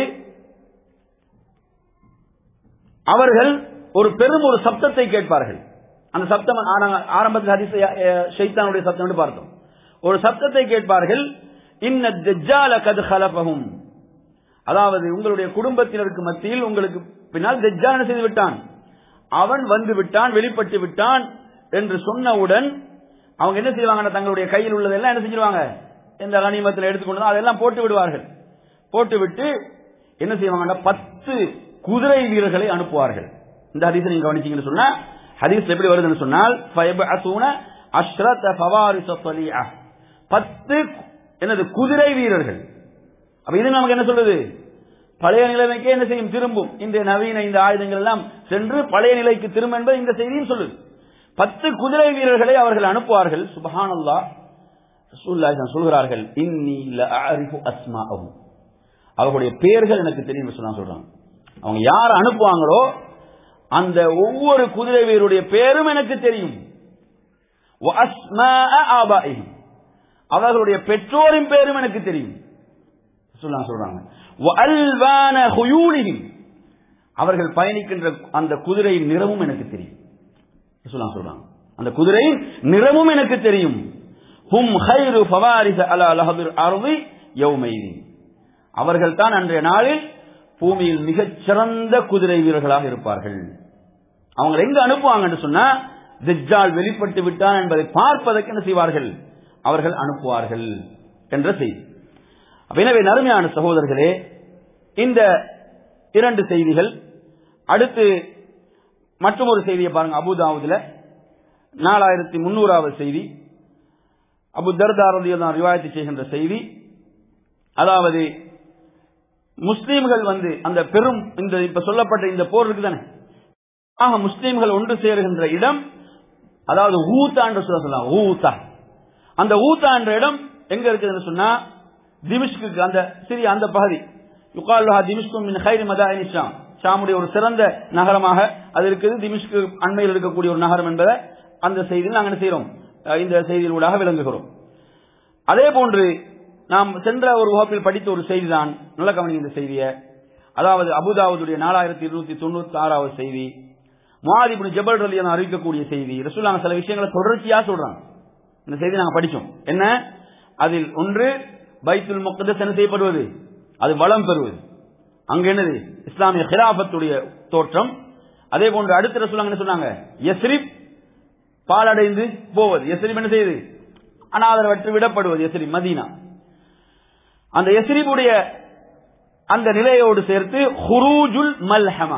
அவர்கள் ஒரு பெரும் ஒரு சப்தத்தை கேட்பார்கள் அந்த சப்தம் ஆ- நாங்க ஆரம்பத்தில் ஹதீஸ் ஷைத்தானுடைய சப்தம் என்று பார்த்தோம் ஒரு சப்தத்தை கேட்பார்கள் இன்ன தஜ்ஜால கது ஹலபகும் அதாவது உங்களுடைய குடும்பத்தினருக்கு மத்தியில் உங்களுக்கு பின்னால் தஜ்ஜால் என்ன செய்து விட்டான் அவன் வந்து விட்டான் வெளிப்பட்டு விட்டான் என்று சொன்னவுடன் அவங்க என்ன செய்வாங்கன்னா தங்களுடைய கையில் உள்ளதெல்லாம் என்ன செஞ்சிருவாங்க இந்த கனிமத்தில் எடுத்துக்கொண்டு வந்து அதெல்லாம் போட்டு விடுவார்கள் போட்டு விட்டு என்ன செய்வாங்கன்னா பத்து குதிரை வீரர்களை அனுப்புவார்கள் இந்த ஹதீஸை நீங்க கவனிச்சீங்கன்னு சொன்னா ஹதீஸ் எப்படி வருதுன்னு சொன்னால் ஃபயபஅஸூன அஷ்ரத ஃபவாரிஸ ஸலீஅ. பத்து என்னது குதிரை வீரர்கள் அப்ப இது நமக்கு என்ன சொல்லுது பழைய நிலைமைக்கே என்ன செய்யும் திரும்பும் இந்த நவீன இந்த ஆயுதங்கள் எல்லாம் சென்று பழைய நிலைக்கு திரும்ப என்பது இந்த செய்தியும் சொல்லுது பத்து குதிரை வீரர்களை அவர்கள் அனுப்புவார்கள் சுபஹானல்லாஹ் ரசூலுல்லாஹி ஸல்லல்லாஹு சொல்கிறார்கள் இன்னி லஅரிஃபு அஸ்மாஅஹும் அவர்களுடைய பெயர்கள் எனக்கு தெரியும் சொன்னா சொல்றாங்க அவங்க யார் அனுப்புவாங்களோ அந்த ஒவ்வொரு குதிரை வீரருடைய பேரும் எனக்கு தெரியும் வ அஸ்மாஅ ஆபாஇஹிம். அவர்களுடைய பெற்றோரின் பேரும் எனக்கு தெரியும் ரசூலுல்லாஹி சொல்றாங்க வ அல்வான ஹுயூலிஹிம். அவர்கள் பயணிக்கின்ற அந்த குதிரையின் நிறமும் எனக்கு தெரியும் ரசூலுல்லாஹி சொல்றாங்க அந்த குதிரையின் நிறமும் எனக்கு தெரியும் ஹும் ஹைரு ஃபவாரிஸ அலா லஹபிர் அர்தி யௌமைதி அவர்கள் தான் அன்றைய நாளில் பூமியில் மிகச் சிறந்த குதிரை வீரர்களாக இருப்பார்கள் அவங்க எங்க அனுப்புவாங்கன்னு சொன்னா திஜ்ஜால் வெளிப்பட்டு விட்டான் என்பதை பார்ப்பதற்கு என்ன செய்வார்கள் அவர்கள் அனுப்புவார்கள் என்ற செய்தி அப்ப எனவே நறுமையான சகோதரர்களே இந்த இரண்டு செய்திகள் அடுத்து மற்றும் ஒரு செய்தியை பாருங்க அபுதாவுதுல நாலாயிரத்தி முன்னூறாவது செய்தி அபு தர்தாரதியில் தான் ரிவாயத்து செய்கின்ற செய்தி அதாவது முஸ்லீம்கள் வந்து அந்த பெரும் இந்த இப்ப சொல்லப்பட்ட இந்த போர் இருக்குதானே ஆக முஸ்லீம்கள் ஒன்று சேருகின்ற இடம் அதாவது ஊத்தா என்று சொல்ல சொல்லலாம் ஊத்தா அந்த ஊத்தா என்ற இடம் எங்க இருக்குதுன்னு சொன்னா திமிஷ்குக்கு அந்த சிறிய அந்த பகுதி யுகாலுஹா திமிஷ்கும் மின் ஹைரி மதாயின் இஸ்லாம் ஷாமுடைய ஒரு சிறந்த நகரமாக அது இருக்குது திமிஷ்கு அண்மையில் இருக்கக்கூடிய ஒரு நகரம் என்பதை அந்த செய்தியில் நாங்கள் என்ன செய்கிறோம் அஹ் இந்த செய்தியில் ஊடாக விளங்குகிறோம் அதே போன்று நாம் சென்ற ஒரு வகுப்பில் படித்த ஒரு செய்திதான் நல்ல கவனிங்க இந்த செய்தியை அதாவது அபுதாவுடைய நாலாயிரத்தி இருநூத்தி தொண்ணூத்தி ஆறாவது செய்தி முவாதிபுன் ஜபல் ரலி என அறிவிக்கக்கூடிய செய்தி ரசூலாங்க சில விஷயங்களை தொடர்ச்சியா சொல்றாங்க இந்த செய்தி நாங்க படிச்சோம் என்ன அதில் ஒன்று பைத்துல் முக்கதஸ் என்ன செய்யப்படுவது அது வளம் பெறுவது அங்க என்னது இஸ்லாமிய ஹிராபத்துடைய தோற்றம் அதே போன்று அடுத்த ரசூலாங்க என்ன சொன்னாங்க எஸ்ரிப் பாலடைந்து போவது எஸ்ரிப் என்ன செய்யுது அனாதரவற்று விடப்படுவது எஸ்ரிப் மதீனா அந்த எஸ்ரிபுடைய அந்த நிலையோடு சேர்த்து ஹுரூஜுல் மல்ஹமா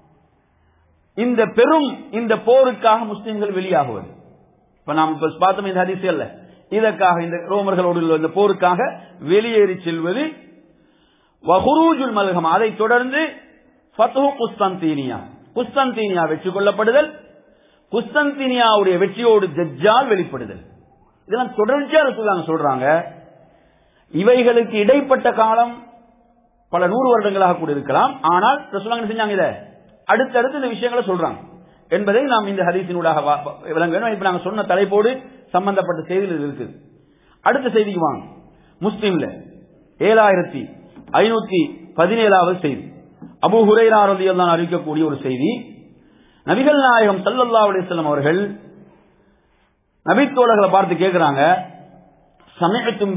இந்த பெரும் இந்த போருக்காக முஸ்லிம்கள் வெளியாகுவது இப்ப நாம் இப்ப பார்த்தோம் இந்த ஹதீஸ் அல்ல இதற்காக இந்த ரோமர்களோடு உள்ள இந்த போருக்காக வெளியேறி செல்வது வஹுரூஜுல் மல்ஹம் அதைத் தொடர்ந்து ஃபத்ஹு குஸ்தந்தீனியா குஸ்தந்தீனியா வெற்றி கொள்ளப்படுதல் குஸ்தந்தீனியாவுடைய வெற்றியோடு தஜ்ஜால் வெளிப்படுதல் இதெல்லாம் தொடர்ச்சியா ரசூலுல்லாஹ் சொல்றாங்க இவைகளுக்கு இடைப்பட்ட காலம் பல நூறு வருடங்களாக கூட இருக்கலாம் ஆனால் ரசூலுல்லாஹ் என்ன செஞ்சாங்க இதை அடுத்தடுத்து இந்த விஷயங்களை சொல்றாங்க என்பதை நாம் இந்த ஹதீஸினூடாக வா- வா- விளங்க வேண்டும் இப்ப நாங்க சொன்ன தலைப்போடு சம்பந்தப்பட்ட செய்தியில் இது இருக்குது அடுத்த செய்திக்கு வாங்க முஸ்லீம்ல ஏழாயிரத்தி ஐநூத்தி பதினேழாவது செய்தி அபு ஹுரைரா ரலியல்லாஹு அறிவிக்கக்கூடிய ஒரு செய்தி நபிகள் நாயகம் ஸல்லல்லாஹு அலைஹி வஸல்லம் அவர்கள் நபித்தோழர்களை பார்த்து கேட்கிறாங்க சமயத்தும்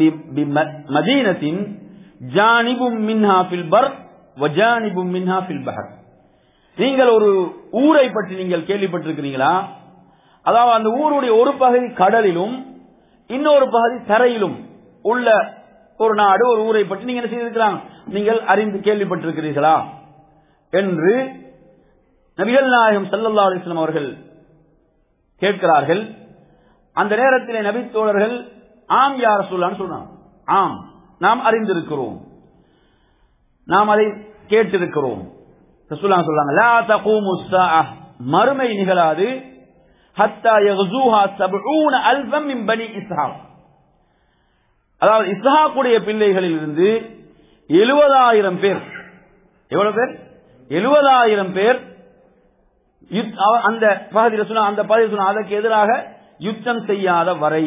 மதீனத்தின் ஜானிபும் மின்ஹா ஃபில் பர் வஜானிபும் மின்ஹா ஃபில் பஹர் நீங்கள் ஒரு ஊரை பற்றி நீங்கள் கேள்விப்பட்டிருக்கிறீங்களா அதாவது அந்த ஊருடைய ஒரு பகுதி கடலிலும் இன்னொரு பகுதி தரையிலும் உள்ள ஒரு நாடு ஒரு ஊரை பற்றி நீங்க என்ன செய்திருக்கிறாங்க நீங்கள் அறிந்து கேள்விப்பட்டிருக்கிறீர்களா என்று நபிகள் நாயகம் ஸல்லல்லாஹு அலைஹி வஸல்லம் அவர்கள் கேட்கிறார்கள் அந்த நேரத்திலே நபி தோழர்கள் ஆம் யார் சொல்லான்னு சொன்னாங்க ஆம் நாம் அறிந்திருக்கிறோம் நாம் அதை கேட்டிருக்கிறோம் ரசூலுல்லாஹ் சொல்றாங்க லா தகூமு ஸாஅ மறுமை நிகழாது ஹத்தா யக்ஸூஹா 70 அல்ஃபம் மின் பனி இஸ்ஹாக் அதாவது இஸ்ஹாக்குடைய பிள்ளைகளில் இருந்து 70000 பேர் எவ்வளவு பேர் 70000 பேர் யுத்- அவ- அந்த பகுதியில் சொன்ன அந்த பகுதியில் சொன்ன அதற்கு எதிராக யுத்தம் செய்யாத வரை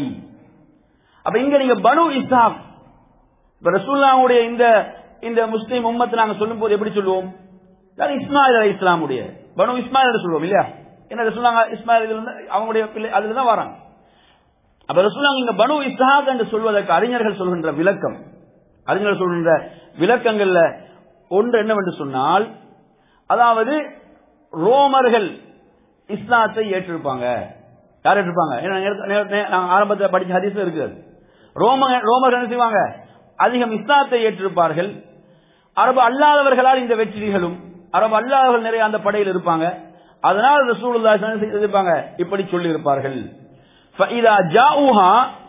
அப்ப இங்க நீங்க பனு இஸ்ஹாக் இப்ப ரசூல்லாவுடைய இந்த இந்த முஸ்லீம் உம்மத்தை நாங்க சொல்லும் போது எப்படி சொல்லுவோம் அதாவது இஸ்மாயில் அலை இஸ்லாமுடைய பனு இஸ்மாயில் என்று சொல்லுவோம் இல்லையா என்ன ரசூலாங்க இஸ்மாயில் இதுல இருந்து அவங்களுடைய பிள்ளை அதுல தான் வராங்க அப்ப ரசூலாங்க இங்க பனு இஸ்ஹாக் என்று சொல்வதற்கு அறிஞர்கள் சொல்கின்ற விளக்கம் அறிஞர்கள் சொல்கின்ற விளக்கங்கள்ல ஒன்று என்னவென்று சொன்னால் அதாவது ரோமர்கள் இஸ்லாத்தை ஏற்றிருப்பாங்க யார் ஏற்றிருப்பாங்க ஏன்னா நேரத்து- நே- நே- நாங்க ஆரம்பத்தில் படிச்ச ஹதீஸ்ல இருக்குது ரோம ரோமர்கள் என்ன செய்வாங்க அதிகம் இஸ்லாத்தை ஏற்றிருப்பார்கள் அரபு அல்லாதவர்களால் இந்த வெற்றி நிகழும் அரபு அல்லாதவர்கள் நிறைய அந்த படையில் இருப்பாங்க அதனால் ரசூலுல்லாஹி ஸல்லல்லாஹு அலைஹி வஸல்லம் இருப்பாங்க இப்படி சொல்லி இருப்பார்கள் ஃபஇதா ஜாஊஹா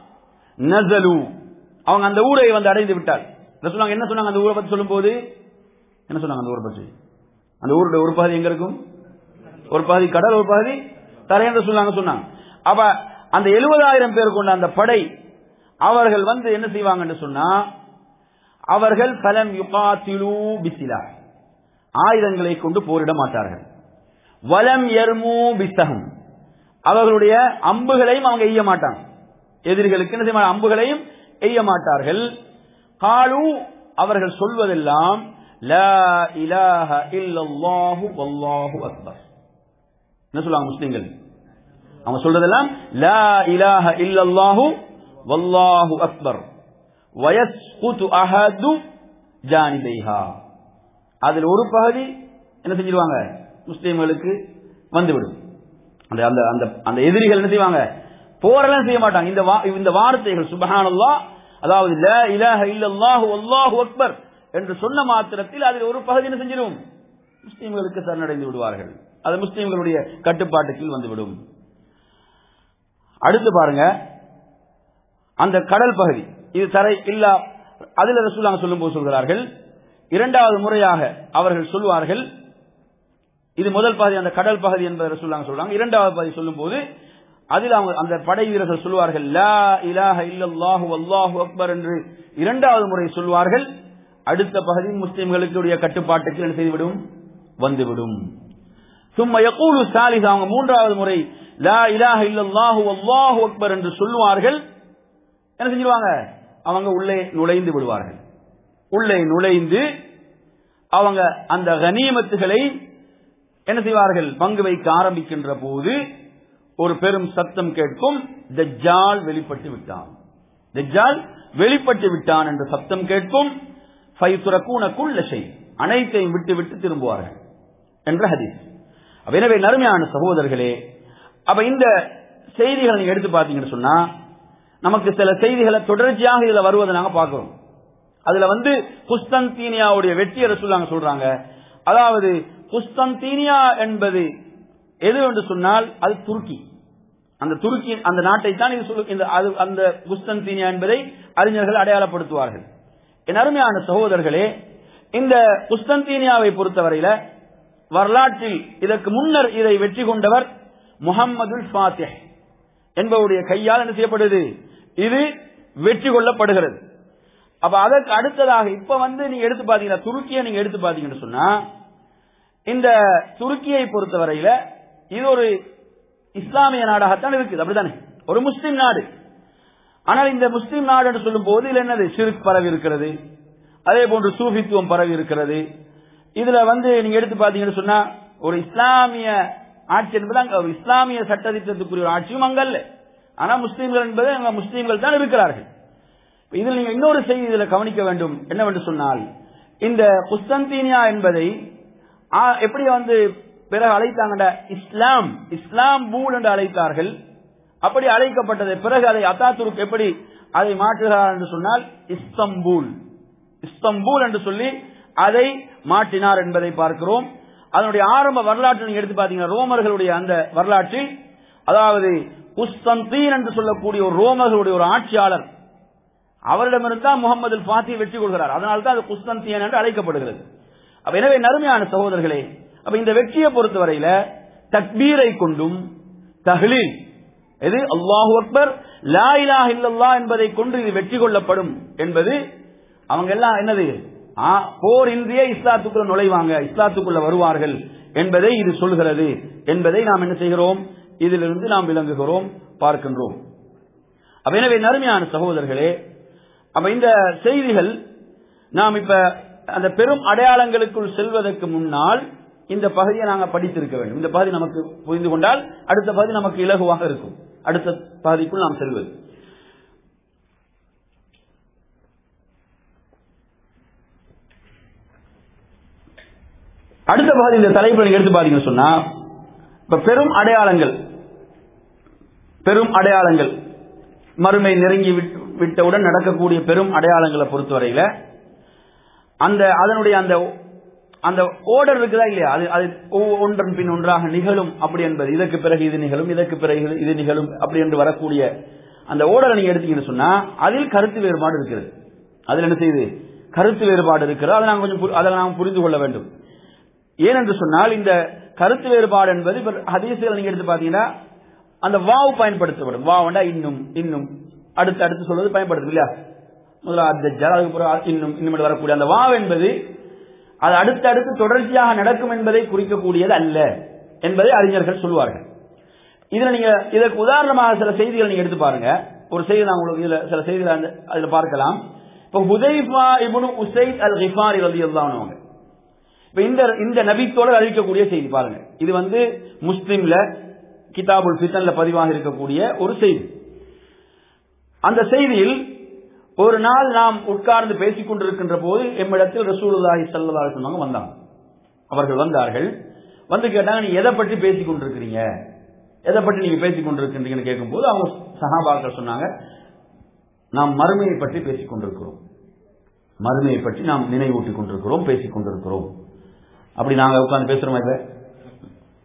நஸலு அவங்க அந்த ஊரை வந்து அடைந்து விட்டார் ரசூலுல்லாஹ் என்ன சொன்னாங்க அந்த ஊரை பத்தி சொல்லும்போது என்ன சொன்னாங்க அந்த ஊரை பற்றி அந்த ஊருடைய ஒரு பகுதி எங்க இருக்கும் ஒரு பகுதி கடல் ஒரு பகுதி தரை என்று சொன்னாங்க சொன்னாங்க அப்ப அந்த எழுபதாயிரம் பேர் கொண்ட அந்த படை அவர்கள் வந்து என்ன செய்வாங்கன்னு சொன்னா அவர்கள் பலம் யுகாத்திலு பிசிலா ஆயுதங்களை கொண்டு போரிட மாட்டார்கள் வலம் எர்மூ பிஸ்தகம் அவர்களுடைய அம்புகளையும் அவங்க எய்ய மாட்டாங்க எதிரிகளுக்கு என்ன செய்ய மாட்டாங்க? அம்புகளையும் எய்ய மாட்டார்கள் காலு அவர்கள் சொல்வதெல்லாம் லா இலாஹ இல்லல்லாஹு வல்லாஹு அக்பர் என்ன சொல்லுவாங்க முஸ்லிம்கள் அவங்க சொல்றதெல்லாம் லா இலாஹ இல்லல்லாஹு வல்லாஹு அக்பர் வயஸ்குது அஹது ஜானிதைஹா அதில் ஒரு பகுதி என்ன செஞ்சிருவாங்க முஸ்லிம்களுக்கு வந்துவிடும் அந்த அந்த அந்த அந்த எதிரிகள் என்ன செய்வாங்க போரெல்லாம் செய்ய மாட்டாங்க இந்த வா- இந்த வார்த்தைகள் சுபஹானல்லாஹ் அதாவது லா இலாஹ இல்லல்லாஹு வல்லாஹு அக்பர் என்று சொன்ன மாத்திரத்தில் அதில் ஒரு பகுதி என்ன செஞ்சிடும் முஸ்லிம்களுக்கு சரணடைந்து விடுவார்கள் அது முஸ்லிம்களுடைய கட்டுப்பாட்டுக்கு வந்துவிடும் அடுத்து பாருங்க அந்த கடல் பகுதி இது தரை இல்லா அதில் ரசூலாங்க சொல்லும்போது சொல்கிறார்கள் இரண்டாவது முறையாக அவர்கள் சொல்வார்கள் இது முதல் பகுதி அந்த கடல் பகுதி என்பதை ரசூலாங்க சொல்றாங்க இரண்டாவது பகுதி சொல்லும் போது அதில் அவங்க அந்த படை வீரர்கள் சொல்வார்கள் லா இலாஹ இல்லல்லாஹு அல்லாஹு அக்பர் என்று இரண்டாவது முறை சொல்வார்கள் அடுத்த பகுதி முஸ்லிம்களுடைய கட்டுப்பாட்டுக்கு என்ன செய்துவிடும் வந்துவிடும் சும்மா யகூலு சாலிஸ் அவங்க மூன்றாவது முறை லா இலாஹ இல்லல்லாஹு அல்லாஹு அக்பர் என்று சொல்வார்கள் என்ன செஞ்சிருவாங்க அவங்க உள்ளே நுழைந்து விடுவார்கள் உள்ளே நுழைந்து அவங்க அந்த கனிமத்துகளை என்ன செய்வார்கள் பங்கு வைக்க ஆரம்பிக்கின்ற போது ஒரு பெரும் சத்தம் கேட்கும் தஜ்ஜால் வெளிப்பட்டு விட்டான் தஜ்ஜால் வெளிப்பட்டு விட்டான் என்ற சத்தம் கேட்கும் ஃபைத்துரக்கூன குல்லஷை அனைத்தையும் விட்டு விட்டு திரும்புவார்கள் என்ற ஹதீஸ் அப்ப எனவே நறுமையான சகோதரர்களே அப்ப இந்த செய்திகளை நீங்க எடுத்து பார்த்தீங்கன்னு சொன்னா நமக்கு சில செய்திகளை தொடர்ச்சியாக இதுல வருவதை நாங்க பார்க்கிறோம் அதுல வந்து குஸ்தந்தீனியாவுடைய வெற்றியை ரசூலாங்க சொல்றாங்க அதாவது குஸ்தந்தீனியா என்பது எது என்று சொன்னால் அது துருக்கி அந்த துருக்கி அந்த நாட்டை தான் இது சொல்லு இந்த அது அந்த குஸ்தந்தீனியா என்பதை அறிஞர்கள் அடையாளப்படுத்துவார்கள் என் அருமையான சகோதரர்களே இந்த குஸ்தந்தீனியாவை பொறுத்தவரையில வரலாற்றில் இதற்கு முன்னர் இதை வெற்றி கொண்டவர் முகம்மதுல் ஃபாத்திஹ் என்பவருடைய கையால் என்ன செய்யப்படுது இது வெற்றி கொள்ளப்படுகிறது அப்ப அதற்கு அடுத்ததாக இப்ப வந்து நீங்க எடுத்து பாத்தீங்கன்னா துருக்கியை நீங்க எடுத்து பாத்தீங்கன்னு சொன்னா இந்த துருக்கியை பொறுத்தவரையில இது ஒரு இஸ்லாமிய நாடாகத்தான் இருக்குது அப்படித்தானே ஒரு முஸ்லிம் நாடு ஆனால் இந்த முஸ்லிம் நாடு என்று சொல்லும் போது இதுல என்னது சிறுக் பரவி இருக்கிறது அதே போன்று சூஃபித்துவம் பரவி இருக்கிறது இதுல வந்து நீங்க எடுத்து பாத்தீங்கன்னு சொன்னா ஒரு இஸ்லாமிய ஆட்சி என்பது அங்க ஒரு இஸ்லாமிய சட்டத்திட்டத்துக்குரிய ஒரு ஆட்சியும் அங்க அல்ல ஆனா முஸ்லீம்கள் என்பது அங்க முஸ்லீம்கள் தான் இருக்கிறார்கள் இதில் நீங்க இன்னொரு செய்தி இதுல கவனிக்க வேண்டும் என்னவென்று சொன்னால் இந்த குஸ்தந்தீனியா என்பதை ஆ, எப்படி வந்து பிறகு அழைத்தாங்கடா இஸ்லாம் இஸ்லாம் பூல் என்று அழைத்தார்கள் அப்படி அழைக்கப்பட்டது பிறகு அதை அத்தாத்துருக்கு எப்படி அதை மாற்றுகிறார் என்று சொன்னால் இஸ்தம்பூல் இஸ்தம்பூல் என்று சொல்லி அதை மாற்றினார் என்பதை பார்க்கிறோம் அதனுடைய ஆரம்ப வரலாற்றை நீங்க எடுத்து பாத்தீங்கன்னா ரோமர்களுடைய அந்த வரலாற்றில் அதாவது குஸ்தந்தீன் என்று சொல்லக்கூடிய ஒரு ரோமர்களுடைய ஒரு ஆட்சியாளர் அவரிடமிருந்து தான் முகமது பாத்தி வெற்றி கொள்கிறார் அதனால தான் அது குஸ்தந்தியன் என்று அழைக்கப்படுகிறது அப்ப எனவே நறுமையான சகோதரர்களே அப்ப இந்த வெற்றியை பொறுத்தவரையில தக்பீரை கொண்டும் தஹ்லீல் எது அல்லாஹு அக்பர் லா இலாஹ இல்லல்லாஹ் என்பதை கொண்டு இது வெற்றி கொள்ளப்படும் என்பது அவங்க எல்லாம் என்னது ஆ, போர் இன்றியே இஸ்லாத்துக்குள்ள நுழைவாங்க இஸ்லாத்துக்குள்ள வருவார்கள் என்பதை இது சொல்கிறது என்பதை நாம் என்ன செய்கிறோம் இதிலிருந்து நாம் விளங்குகிறோம் பார்க்கின்றோம் அப்ப எனவே நறுமையான சகோதரர்களே அப்ப இந்த செய்திகள் நாம் இப்ப அந்த பெரும் அடையாளங்களுக்குள் செல்வதற்கு முன்னால் இந்த பகுதியை நாங்க படித்திருக்க வேண்டும் இந்த பகுதி நமக்கு புரிந்து கொண்டால் அடுத்த பகுதி நமக்கு இலகுவாக இருக்கும் அடுத்த பகுதிக்குள் நாம் செல்வது அடுத்த பகுதி இந்த தலைப்பை நீங்க எடுத்து பாத்தீங்கன்னு சொன்னா இப்ப பெரும் அடையாளங்கள் பெரும் அடையாளங்கள் மறுமை நெருங்கி விட்டு- விட்டவுடன் நடக்கக்கூடிய பெரும் அடையாளங்களை பொறுத்தவரையில அந்த அதனுடைய அந்த அந்த ஓர்டர் இருக்குதா இல்லையா அது அது ஒவ்வொ- ஒன்றன் பின் ஒன்றாக நிகழும் அப்படி என்பது இதற்கு பிறகு இது நிகழும் இதற்கு பிறகு இது- இது நிகழும் அப்படி என்று வரக்கூடிய அந்த ஓர்டரை நீங்க எடுத்தீங்கன்னு சொன்னா அதில் கருத்து வேறுபாடு இருக்கிறது அதில் என்ன செய்யுது கருத்து வேறுபாடு இருக்கிறது அதை நாங்கள் கொஞ்சம் புரி- அதை நாம் புரிந்து கொள்ள வேண்டும் ஏனென்று சொன்னால் இந்த கருத்து வேறுபாடு என்பது இப்ப ஹதீசுகள் நீங்க எடுத்து பாத்தீங்கன்னா அந்த வாவ் பயன்படுத்தப்படும் வாவண்டா இன்னும் இன்னும் அடுத்து அடுத்து சொல்வது பயன்படுத்தும் இல்லையா முதல்ல அத்தஜால் அதுக்கப்புறம் இன்னும் இன்னும் வரக்கூடிய அந்த வாவ் என்பது அது அடுத்தடுத்து தொடர்ச்சியாக நடக்கும் என்பதை குறிக்கக்கூடியது அல்ல என்பதை அறிஞர்கள் சொல்வார்கள் இதுல நீங்க இதற்கு உதாரணமாக சில செய்திகள் நீங்க எடுத்து பாருங்க ஒரு செய்தி நான் உங்களுக்கு இதுல சில செய்திகள் அந்த- அதுல பார்க்கலாம் இப்ப ஹுதைஃபா இப்னு உசைத் அல் கிஃபாரி ரலியல்லாஹு அன்ஹு இப்ப இந்த இந்த நபித்தோடு அறிவிக்கக்கூடிய செய்தி பாருங்க இது வந்து முஸ்லிம்ல கிதாபுல் ஃபித்தன்ல பதிவாக இருக்கக்கூடிய ஒரு செய்தி அந்த செய்தியில் ஒரு நாள் நாம் உட்கார்ந்து பேசிக் கொண்டிருக்கின்ற போது எம்மிடத்தில் ரசூலுல்லாஹி ஸல்லல்லாஹு அலைஹி வஸல்லம் வந்தாங்க அவர்கள் வந்தார்கள் வந்து கேட்டாங்க நீங்க எதை பற்றி பேசிக் கொண்டிருக்கிறீங்க எதை பற்றி நீங்க பேசிக் கொண்டிருக்கிறீங்கன்னு கேட்கும்போது அவங்க சஹாபாக்கள் சொன்னாங்க நாம் மறுமையை பற்றி பேசிக் கொண்டிருக்கிறோம் மறுமையை பற்றி நாம் நினைவூட்டிக் கொண்டிருக்கிறோம் பேசிக் கொண்டிருக்கிறோம் அப்படி நாங்க உட்கார்ந்து பேசுறோமா இப்ப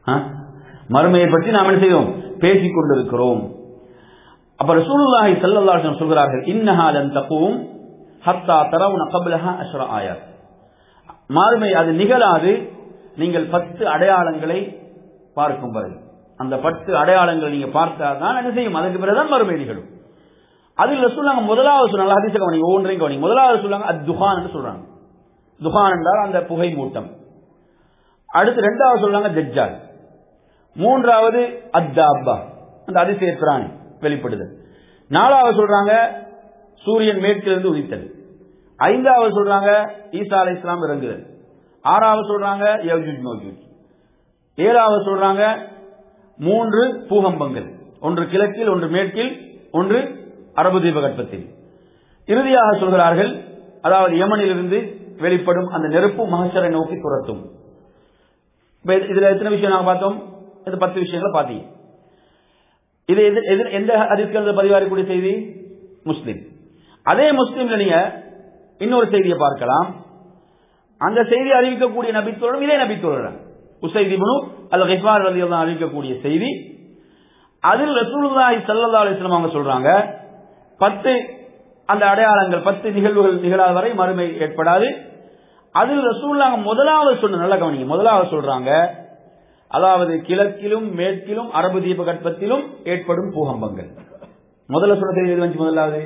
ஆ? மறுமையை பற்றி நாம் என்ன செய்தோம் பேசிக் கொண்டிருக்கிறோம் அப்ப ரசூலுல்லாஹி ஸல்லல்லாஹு அலைஹி வஸல்லம் சொல்கிறார்கள் இன்னஹா லன் தகூம் ஹத்தா தரவுன கப்லஹா அஷ்ர ஆயாத் மறுமை அது நிகழாது நீங்கள் பத்து அடையாளங்களை பார்க்கும் வரை அந்த பத்து அடையாளங்கள் நீங்க பார்த்தாதான் என்ன செய்யும் அதுக்கு பிறகுதான் மறுமை நிகழும் அதில் சொல்லாங்க முதலாவது சொன்னாங்க ஹதீஸ கவனிங்க ஒவ்வொன்றையும் கவனிங்க முதலாவது சொல்லாங்க அது துஹான் சொல்றாங்க துஹான் என்றால் அந்த புகை மூட்டம் அடுத்து ரெண்டாவது சொல்றாங்க தஜ்ஜால் மூன்றாவது அத்தாப்பா அந்த அதிசய பிராணி வெளிப்படுதல் நாலாவது சொல்றாங்க சூரியன் மேற்கிலிருந்து உதித்தல் ஐந்தாவது சொல்றாங்க ஈசா அலை இஸ்லாம் இறங்குதல் ஆறாவது சொல்றாங்க யஜூஜ் மௌஜூஜ் ஏழாவது சொல்றாங்க மூன்று பூகம்பங்கள் ஒன்று கிழக்கில் ஒன்று மேற்கில் ஒன்று அரபு தீபகற்பத்தில் இறுதியாக சொல்கிறார்கள் அதாவது யமனிலிருந்து வெளிப்படும் அந்த நெருப்பு மகசரை நோக்கி துரத்தும் இப்ப இது- இதுல எத்தனை விஷயம் நாங்க பார்த்தோம் இது பத்து விஷயங்களை பார்த்தீங்க இது எது- எது- எந்த அதிர்ஷ்கள் பதிவாகக்கூடிய செய்தி முஸ்லிம் அதே முஸ்லிம்ல நீங்க இன்னொரு செய்தியை பார்க்கலாம் அந்த செய்தி அறிவிக்கக்கூடிய நபித்தோழரும் இதே நபித்தோழர் உசைதிபுனு அல்ல ஹிஃபார் அலி அறிவிக்கக்கூடிய செய்தி அதில் ரசூலுல்லாஹி ஸல்லல்லாஹு அலைஹி வஸல்லம் அவங்க சொல்றாங்க பத்து அந்த அடையாளங்கள் பத்து நிகழ்வுகள் நிகழாத வரை மறுமை ஏற்படாது அதில் ரசூலுல்லாஹ் முதலாவது சொன்ன நல்ல கவனிங்க முதலாவது சொல்றாங்க அதாவது கிழக்கிலும் மேற்கிலும் அரபு தீபகற்பத்திலும் ஏற்படும் பூகம்பங்கள் முதல்ல சொன்ன செய்தி எது வந்துச்சு முதலாவது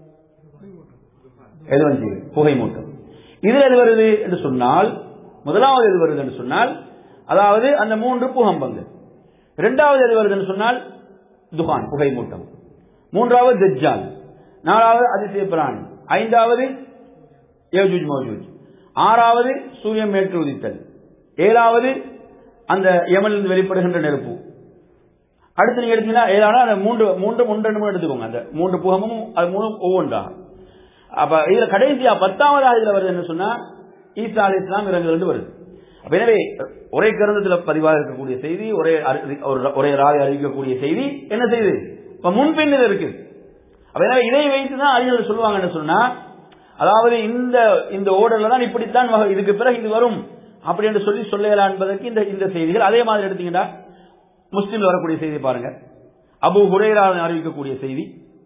எது வந்துச்சு புகை மூட்டம் இதுல எது வருது என்று சொன்னால் முதலாவது எது வருது என்று சொன்னால் அதாவது அந்த மூன்று பூகம்பங்கள் இரண்டாவது எது வருது என்று சொன்னால் துகான் புகை மூட்டம் மூன்றாவது தஜ்ஜால் நாலாவது அதிசய பிராணி ஐந்தாவது ஏஜூஜ் மௌஜூஜ் ஆறாவது சூரியன் மேற்கு உதித்தல் ஏழாவது அந்த யமனிலிருந்து வெளிப்படுகின்ற நெருப்பு அடுத்து நீங்க எடுத்தீங்கன்னா ஏதாவது அந்த மூன்று மூன்று மூன்று மூணு எடுத்துக்கோங்க அந்த மூன்று புகமும் அது மூணும் ஒவ்வொன்றா அப்ப இதுல கடைசியா பத்தாவதாக இதுல வருது என்ன சொன்னா ஈசா அலி இஸ்லாம் இறங்குறது வருது அப்ப எனவே ஒரே கிரந்தத்துல பதிவாக இருக்கக்கூடிய செய்தி ஒரே அறி- ஒரு- ஒரே ராவி அறிவிக்கக்கூடிய செய்தி என்ன செய்யுது இப்ப முன்பின் இது இருக்கு அப்ப எனவே இதை வைத்து தான் அறிஞர்கள் சொல்லுவாங்க என்ன சொன்னா அதாவது இந்த இந்த ஓடர்ல தான் இப்படித்தான் வகை- இதுக்கு பிறகு இது வரும் அப்படி என்று சொல்லி சொல்லலாம் என்பதற்கு இந்த இந்த செய்திகள் அதே மாதிரி எடுத்தீங்கன்னா முஸ்லீம்ல வரக்கூடிய செய்தி பாருங்க அபு ஹுரேரா அறிவிக்கக்கூடிய செய்தி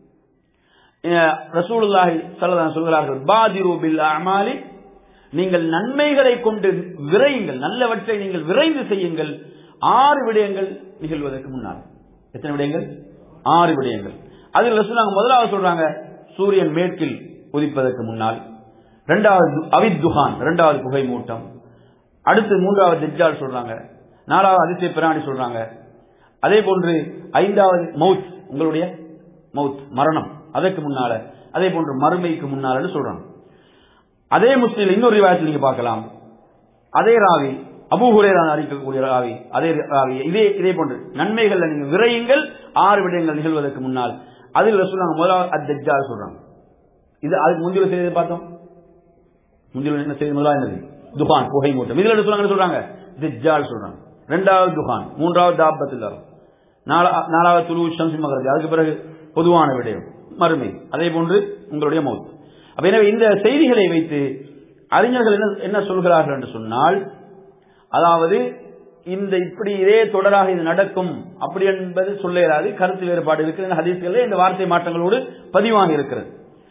அஹ் ரசூலுல்லாஹி ஸல்லல்லாஹு சொல்கிறார்கள் பாதிரு பில் அமாலி நீங்கள் நன்மைகளை கொண்டு விரையுங்கள் நல்லவற்றை நீங்கள் விரைந்து செய்யுங்கள் ஆறு விடயங்கள் நிகழ்வதற்கு முன்னால் எத்தனை விடயங்கள் ஆறு விடயங்கள் அதில் ரசூலுல்லாஹ் முதலாவது சொல்றாங்க சூரியன் மேற்கில் உதிப்பதற்கு முன்னால் இரண்டாவது அவித்துகான் இரண்டாவது புகை மூட்டம் அடுத்து மூன்றாவது தஜ்ஜால் சொல்றாங்க நாலாவது அதிசய பிராணி சொல்றாங்க அதே போன்று ஐந்தாவது மவுத் உங்களுடைய மவுத் மரணம் அதற்கு முன்னால அதே போன்று மறுமைக்கு முன்னால சொல்றாங்க அதே முஸ்லீம் இன்னொரு ரிவாயத்தில் நீங்க பார்க்கலாம் அதே ராவி அபூ ஹுரேரா அறிவிக்கக்கூடிய ராவி அதே ராவி இதே இதே போன்று நன்மைகள்ல நீங்க விரையுங்கள் ஆறு விடயங்கள் நிகழ்வதற்கு முன்னால் அதில் சொல்றாங்க முதலாவது அத்தஜால் சொல்றாங்க இது அதுக்கு முந்திர செய்தி பார்த்தோம் முந்திர என்ன செய்தி முதலாவது என்னது துகான் புகை மூட்டம் இதுல என்ன சொல்றாங்க சொல்றாங்க திஜால் சொல்றாங்க ரெண்டாவது துகான் மூன்றாவது தாபத்தில் வரும் நாலா- நாலாவது துளு ஷம்சி மகரஜி அதுக்கு பிறகு பொதுவான விடயம் மறுமை அதே போன்று உங்களுடைய மௌத் அப்ப எனவே இந்த செய்திகளை வைத்து அறிஞர்கள் என்ன என்ன சொல்கிறார்கள் என்று சொன்னால் அதாவது இந்த இப்படி இதே தொடராக இது நடக்கும் அப்படி என்பது சொல்ல இயலாது கருத்து வேறுபாடு இருக்கிறது ஹதீஸ்களில் இந்த வார்த்தை மாற்றங்களோடு பதிவாக இருக்கிறது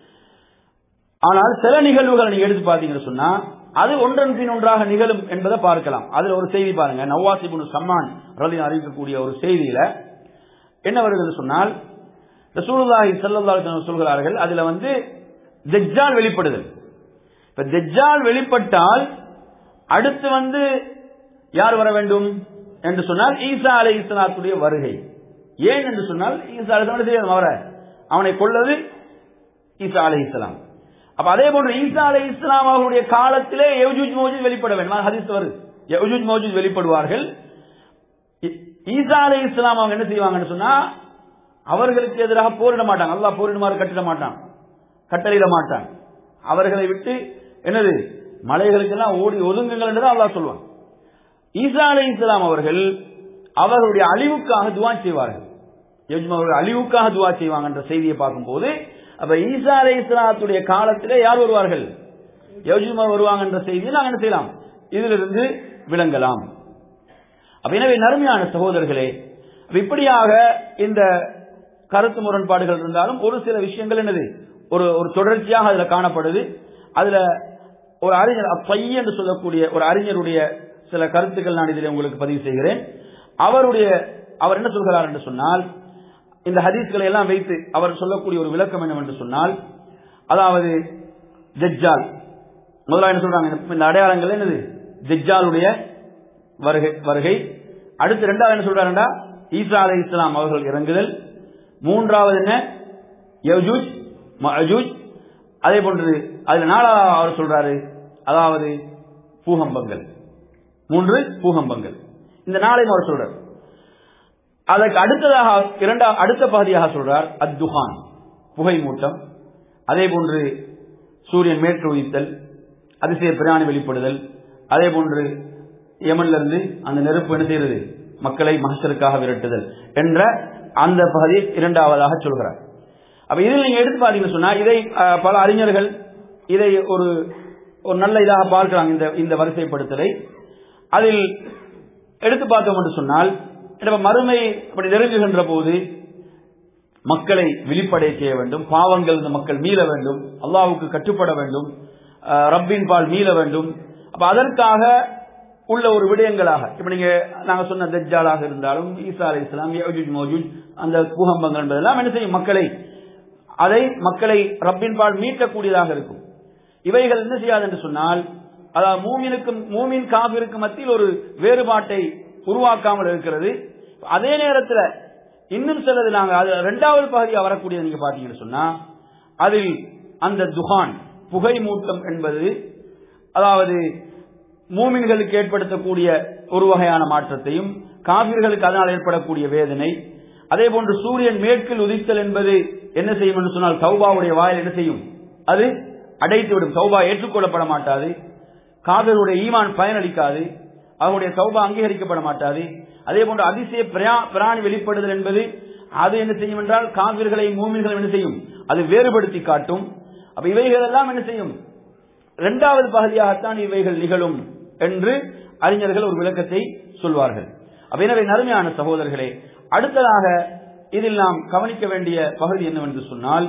ஆனால் சில நிகழ்வுகளை நீங்க எடுத்து பார்த்தீங்கன்னு சொன்னா அது ஒன்றன் பின் ஒன்றாக நிகழும் என்பதை பார்க்கலாம் அதுல ஒரு செய்தி பாருங்க நவாசிபுன் சம்மான் ரலின் அறிவிக்கக்கூடிய ஒரு செய்தியில என்ன வருதுன்னு சொன்னால் ரசூலுல்லாஹி ஸல்லல்லாஹு அலைஹி வஸல்லம் சொல்கிறார்கள் அதுல வந்து தெஜ்ஜால் வெளிப்படுதல் இப்ப தெஜ்ஜால் வெளிப்பட்டால் அடுத்து வந்து யார் வர வேண்டும் என்று சொன்னால் ஈசா அலை இஸ்லாத்துடைய வருகை ஏன் என்று சொன்னால் ஈசா அலை செய்ய வர அவனை கொள்ளது ஈசா அலை இஸ்லாம் அப்ப அதே போன்று ஈசா அலை இஸ்லாம் அவர்களுடைய காலத்திலே யவுஜூஜ் மௌஜூத் வெளிப்பட வேண்டும் ஹதீஸ் வருது யவுஜூஜ் மௌஜூத் வெளிப்படுவார்கள் இ- ஈசா அலை இஸ்லாம் அவங்க என்ன செய்வாங்கன்னு சொன்னா அவர்களுக்கு எதிராக போரிட மாட்டாங்க அல்லாஹ் போரிடுமாறு கட்டிட மாட்டான் கட்டளையிட மாட்டான் அவர்களை விட்டு என்னது மலைகளுக்கெல்லாம் ஓடி ஒதுங்குங்கள் என்று தான் அல்லாஹ் சொல்லுவான் ஈசா அலை இஸ்லாம் அவர்கள் அவர்களுடைய அழிவுக்காக துவா செய்வார்கள் யஜ்மா அவர்கள் அழிவுக்காக துவா செய்வாங்க என்ற செய்தியை பார்க்கும்போது அப்ப ஈசா அலை இஸ்லாத்துடைய காலத்திலே யார் வருவார்கள் யஜ்மா வருவாங்க என்ற செய்தியை நாங்கள் என்ன செய்யலாம் இதிலிருந்து விளங்கலாம் அப்ப எனவே நறுமையான சகோதரர்களே அப்ப இப்படியாக இந்த கருத்து முரண்பாடுகள் இருந்தாலும் ஒரு சில விஷயங்கள் என்னது ஒரு ஒரு தொடர்ச்சியாக அதுல காணப்படுது அதுல ஒரு அறிஞர் பை என்று சொல்லக்கூடிய ஒரு அறிஞருடைய சில கருத்துக்கள் நான் இதில் உங்களுக்கு பதிவு செய்கிறேன் அவருடைய அவர் என்ன சொல்கிறார் என்று சொன்னால் இந்த ஹதீஸ்களை எல்லாம் வைத்து அவர் சொல்லக்கூடிய ஒரு விளக்கம் என்னவென்று சொன்னால் அதாவது ஜெஜ்ஜால் முதல்ல என்ன சொல்றாங்க இந்த அடையாளங்கள் என்னது ஜெஜ்ஜாலுடைய வருகை வருகை அடுத்து ரெண்டாவது என்ன சொல்றாருண்டா ஈசா அலை இஸ்லாம் அவர்கள் இறங்குதல் மூன்றாவது என்ன யஜூஜ் மஜூஜ் அதே போன்று அதுல நாலாவது அவர் சொல்றாரு அதாவது பூகம்பங்கள் மூன்று பூகம்பங்கள் இந்த நாளையும் அவர் சொல்றார் அதற்கு அடுத்ததாக இரண்டா அடுத்த பகுதியாக சொல்றார் அத்துஹான் புகை மூட்டம் அதே போன்று சூரியன் மேற்கு உயித்தல் அதிசய பிராணி வெளிப்படுதல் அதே போன்று யமன்ல இருந்து அந்த நெருப்பு என்ன செய்யறது மக்களை மகசருக்காக விரட்டுதல் என்ற அந்த பகுதியை இரண்டாவதாக சொல்கிறார் அப்ப இதில் நீங்க எடுத்து பாத்தீங்கன்னு சொன்னா இதை அஹ், பல அறிஞர்கள் இதை ஒரு ஒரு நல்ல இதாக பார்க்கிறாங்க இந்த இந்த வரிசைப்படுத்தலை அதில் எடுத்து பார்த்தோம் என்று சொன்னால் இப்ப மறுமை அப்படி நெருங்குகின்ற போது மக்களை விழிப்படைய செய்ய வேண்டும் பாவங்கள் இந்த மக்கள் மீள வேண்டும் அல்லாவுக்கு கட்டுப்பட வேண்டும் அஹ், ரப்பின் பால் மீள வேண்டும் அப்ப அதற்காக உள்ள ஒரு விடயங்களாக இப்ப நீங்க நாங்க சொன்ன தஜ்ஜாலாக இருந்தாலும் ஈசா அலை இஸ்லாம் யஜூஜ் மௌஜூஜ் அந்த பூகம்பங்கள் என்பதெல்லாம் என்ன செய்யும் மக்களை அதை மக்களை ரப்பின் பால் மீட்டக்கூடியதாக இருக்கும் இவைகள் என்ன செய்யாது என்று சொன்னால் அதாவது மூமினுக்கும் மூமின் காபிருக்கு மத்தியில் ஒரு வேறுபாட்டை உருவாக்காமல் இருக்கிறது அதே நேரத்தில் இன்னும் சிலது நாங்க அது இரண்டாவது பகுதியாக வரக்கூடியது நீங்க பாத்தீங்கன்னு சொன்னா அதில் அந்த துகான் புகை மூட்டம் என்பது அதாவது மூமின்களுக்கு ஏற்படுத்தக்கூடிய ஒரு வகையான மாற்றத்தையும் காபிர்களுக்கு அதனால் ஏற்படக்கூடிய வேதனை அதே போன்று சூரியன் மேற்கில் உதித்தல் என்பது என்ன செய்யும் என்று சொன்னால் சௌபாவுடைய வாயில் என்ன செய்யும் அது அடைத்துவிடும் சௌபா ஏற்றுக்கொள்ளப்பட மாட்டாது காதலுடைய ஈமான் பயனளிக்காது அவருடைய சௌபா அங்கீகரிக்கப்பட மாட்டாது அதே போன்று அதிசய பிரா- பிராணி வெளிப்படுதல் என்பது அது என்ன செய்யும் என்றால் காவிர்களை மூமின்களை என்ன செய்யும் அது வேறுபடுத்தி காட்டும் அப்ப இவைகள் எல்லாம் என்ன செய்யும் இரண்டாவது பகுதியாகத்தான் இவைகள் நிகழும் என்று அறிஞர்கள் ஒரு விளக்கத்தை சொல்வார்கள் அப்ப எனவே நறுமையான சகோதரர்களே அடுத்ததாக இதில் நாம் கவனிக்க வேண்டிய பகுதி என்னவென்று சொன்னால்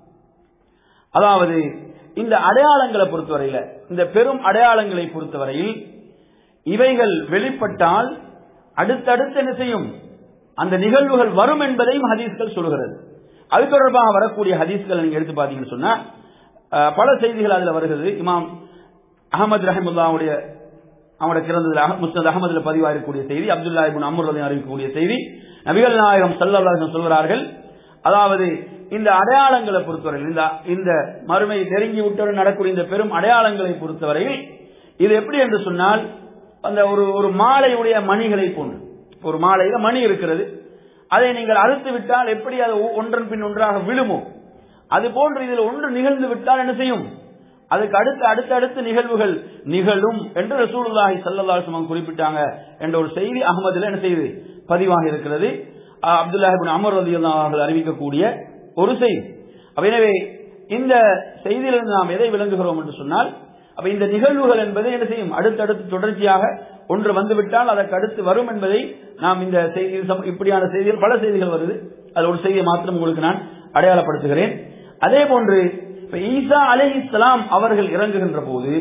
அதாவது இந்த அடையாளங்களை பொறுத்தவரையில இந்த பெரும் அடையாளங்களை பொறுத்தவரையில் இவைகள் வெளிப்பட்டால் அடுத்தடுத்து என்ன செய்யும் அந்த நிகழ்வுகள் வரும் என்பதையும் ஹதீஸ்கள் சொல்கிறது அது தொடர்பாக வரக்கூடிய ஹதீஸ்கள் நீங்க எடுத்து பாத்தீங்கன்னு சொன்னா அஹ், பல செய்திகள் அதுல வருகிறது இமாம் அகமது ரஹமுல்லாவுடைய அவனுடைய கிறந்ததுல அஹ் முஸ்னத் அகமதுல பதிவாகக்கூடிய செய்தி அப்துல்லா இபின் அமர் அறிவிக்கக்கூடிய செய்தி நபிகள் நாயகம் சல்லல்லாஹு சொல்கிறார்கள் அதாவது இந்த அடையாளங்களை பொறுத்தவரையில் இந்த இந்த மறுமை நெருங்கி விட்டவுடன் நடக்கூடிய இந்த பெரும் அடையாளங்களை பொறுத்தவரையில் இது எப்படி என்று சொன்னால் அந்த ஒரு ஒரு மாலையுடைய மணிகளை போன்று ஒரு மாலையில மணி இருக்கிறது அதை நீங்கள் அறுத்து விட்டால் எப்படி அது ஒ- ஒன்றன் பின் ஒன்றாக விழுமோ அது போன்று இதில் ஒன்று நிகழ்ந்து விட்டால் என்ன செய்யும் அதுக்கு அடுத்து அடுத்தடுத்து நிகழ்வுகள் நிகழும் என்று ரசூலுல்லாஹி ஸல்லல்லாஹு அலைஹி வஸல்லம் குறிப்பிட்டாங்க என்ற ஒரு செய்தி அகமதுல என்ன செய்து பதிவாக இருக்கிறது அஹ் அப்துல்லாஹ் இப்னு அமர் ரலியல்லாஹு அவர்கள் அறிவிக்கக்கூடிய ஒரு செய்தி அப்ப எனவே இந்த செய்தியிலிருந்து நாம் எதை விளங்குகிறோம் என்று சொன்னால் அப்ப இந்த நிகழ்வுகள் என்பது என்ன செய்யும் அடுத்தடுத்து தொடர்ச்சியாக ஒன்று வந்துவிட்டால் அதற்கு அடுத்து வரும் என்பதை நாம் இந்த செய்தி சம்- இப்படியான செய்திகள் பல செய்திகள் வருது அது ஒரு செய்தியை மாத்திரம் உங்களுக்கு நான் அடையாளப்படுத்துகிறேன் அதே போன்று இப்ப ஈசா அலை இஸ்லாம் அவர்கள் இறங்குகின்ற போது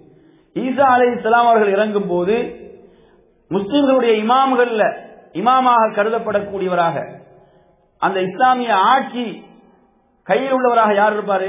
ஈசா அலை இஸ்லாம் அவர்கள் இறங்கும் போது முஸ்லிம்களுடைய இமாம்கள்ல இமாமாக கருதப்படக்கூடியவராக அந்த இஸ்லாமிய ஆட்சி கையில் உள்ளவராக யார் இருப்பாரு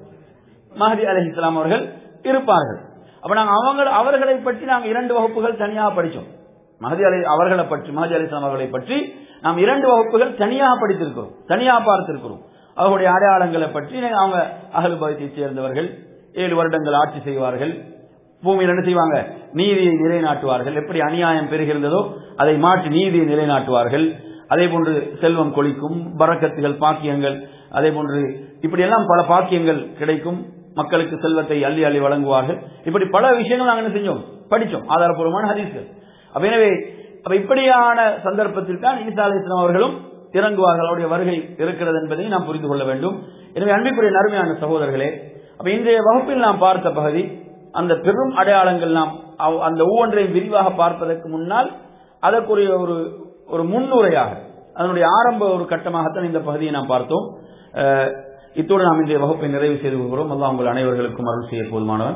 மஹதி அலி இஸ்லாம் அவர்கள் இருப்பார்கள் அப்ப நாங்க அவங்க அவர்களை பற்றி நாங்க இரண்டு வகுப்புகள் தனியாக படிச்சோம் மஹதி அலி அவர்களை பற்றி மஹதி அலி இஸ்லாம் அவர்களை பற்றி நாம் இரண்டு வகுப்புகள் தனியாக படித்திருக்கிறோம் தனியாக பார்த்திருக்கிறோம் அவர்களுடைய அடையாளங்களை பற்றி அவங்க அகல் பகுதியை சேர்ந்தவர்கள் ஏழு வருடங்கள் ஆட்சி செய்வார்கள் பூமியில் என்ன செய்வாங்க நீதியை நிலைநாட்டுவார்கள் எப்படி அநியாயம் பெறுகின்றதோ அதை மாற்றி நீதியை நிலைநாட்டுவார்கள் அதே போன்று செல்வம் கொளிக்கும் பறக்கத்துகள் பாக்கியங்கள் அதே போன்று இப்படியெல்லாம் பல பாக்கியங்கள் கிடைக்கும் மக்களுக்கு செல்வத்தை அள்ளி அள்ளி வழங்குவார்கள் இப்படி பல விஷயங்கள் நாங்கள் என்ன செஞ்சோம் படிச்சோம் ஆதாரப்பூர்வமான ஹதீஸ்கள் அப்ப எனவே அப்ப இப்படியான சந்தர்ப்பத்தில் தான் ஈசா அலி இஸ்லாம் அவர்களும் இறங்குவார்கள் அவருடைய வருகை இருக்கிறது என்பதை நாம் புரிந்து கொள்ள வேண்டும் எனவே அன்பிற்குரிய நறுமையான சகோதரர்களே அப்ப இன்றைய வகுப்பில் நாம் பார்த்த பகுதி அந்த பெரும் அடையாளங்கள் நாம் அவ்- அந்த ஒவ்வொன்றையும் விரிவாக பார்ப்பதற்கு முன்னால் அதற்குரிய ஒரு ஒரு முன்னுரையாக அதனுடைய ஆரம்ப ஒரு கட்டமாகத்தான் இந்த பகுதியை நாம் பார்த்தோம் அஹ், இத்தோடு நாம் இன்றைய வகுப்பை நிறைவு செய்து கொள்கிறோம் அல்லாஹ் உங்கள் அனைவர்களுக்கும் அருள் செய்ய போதுமானவன்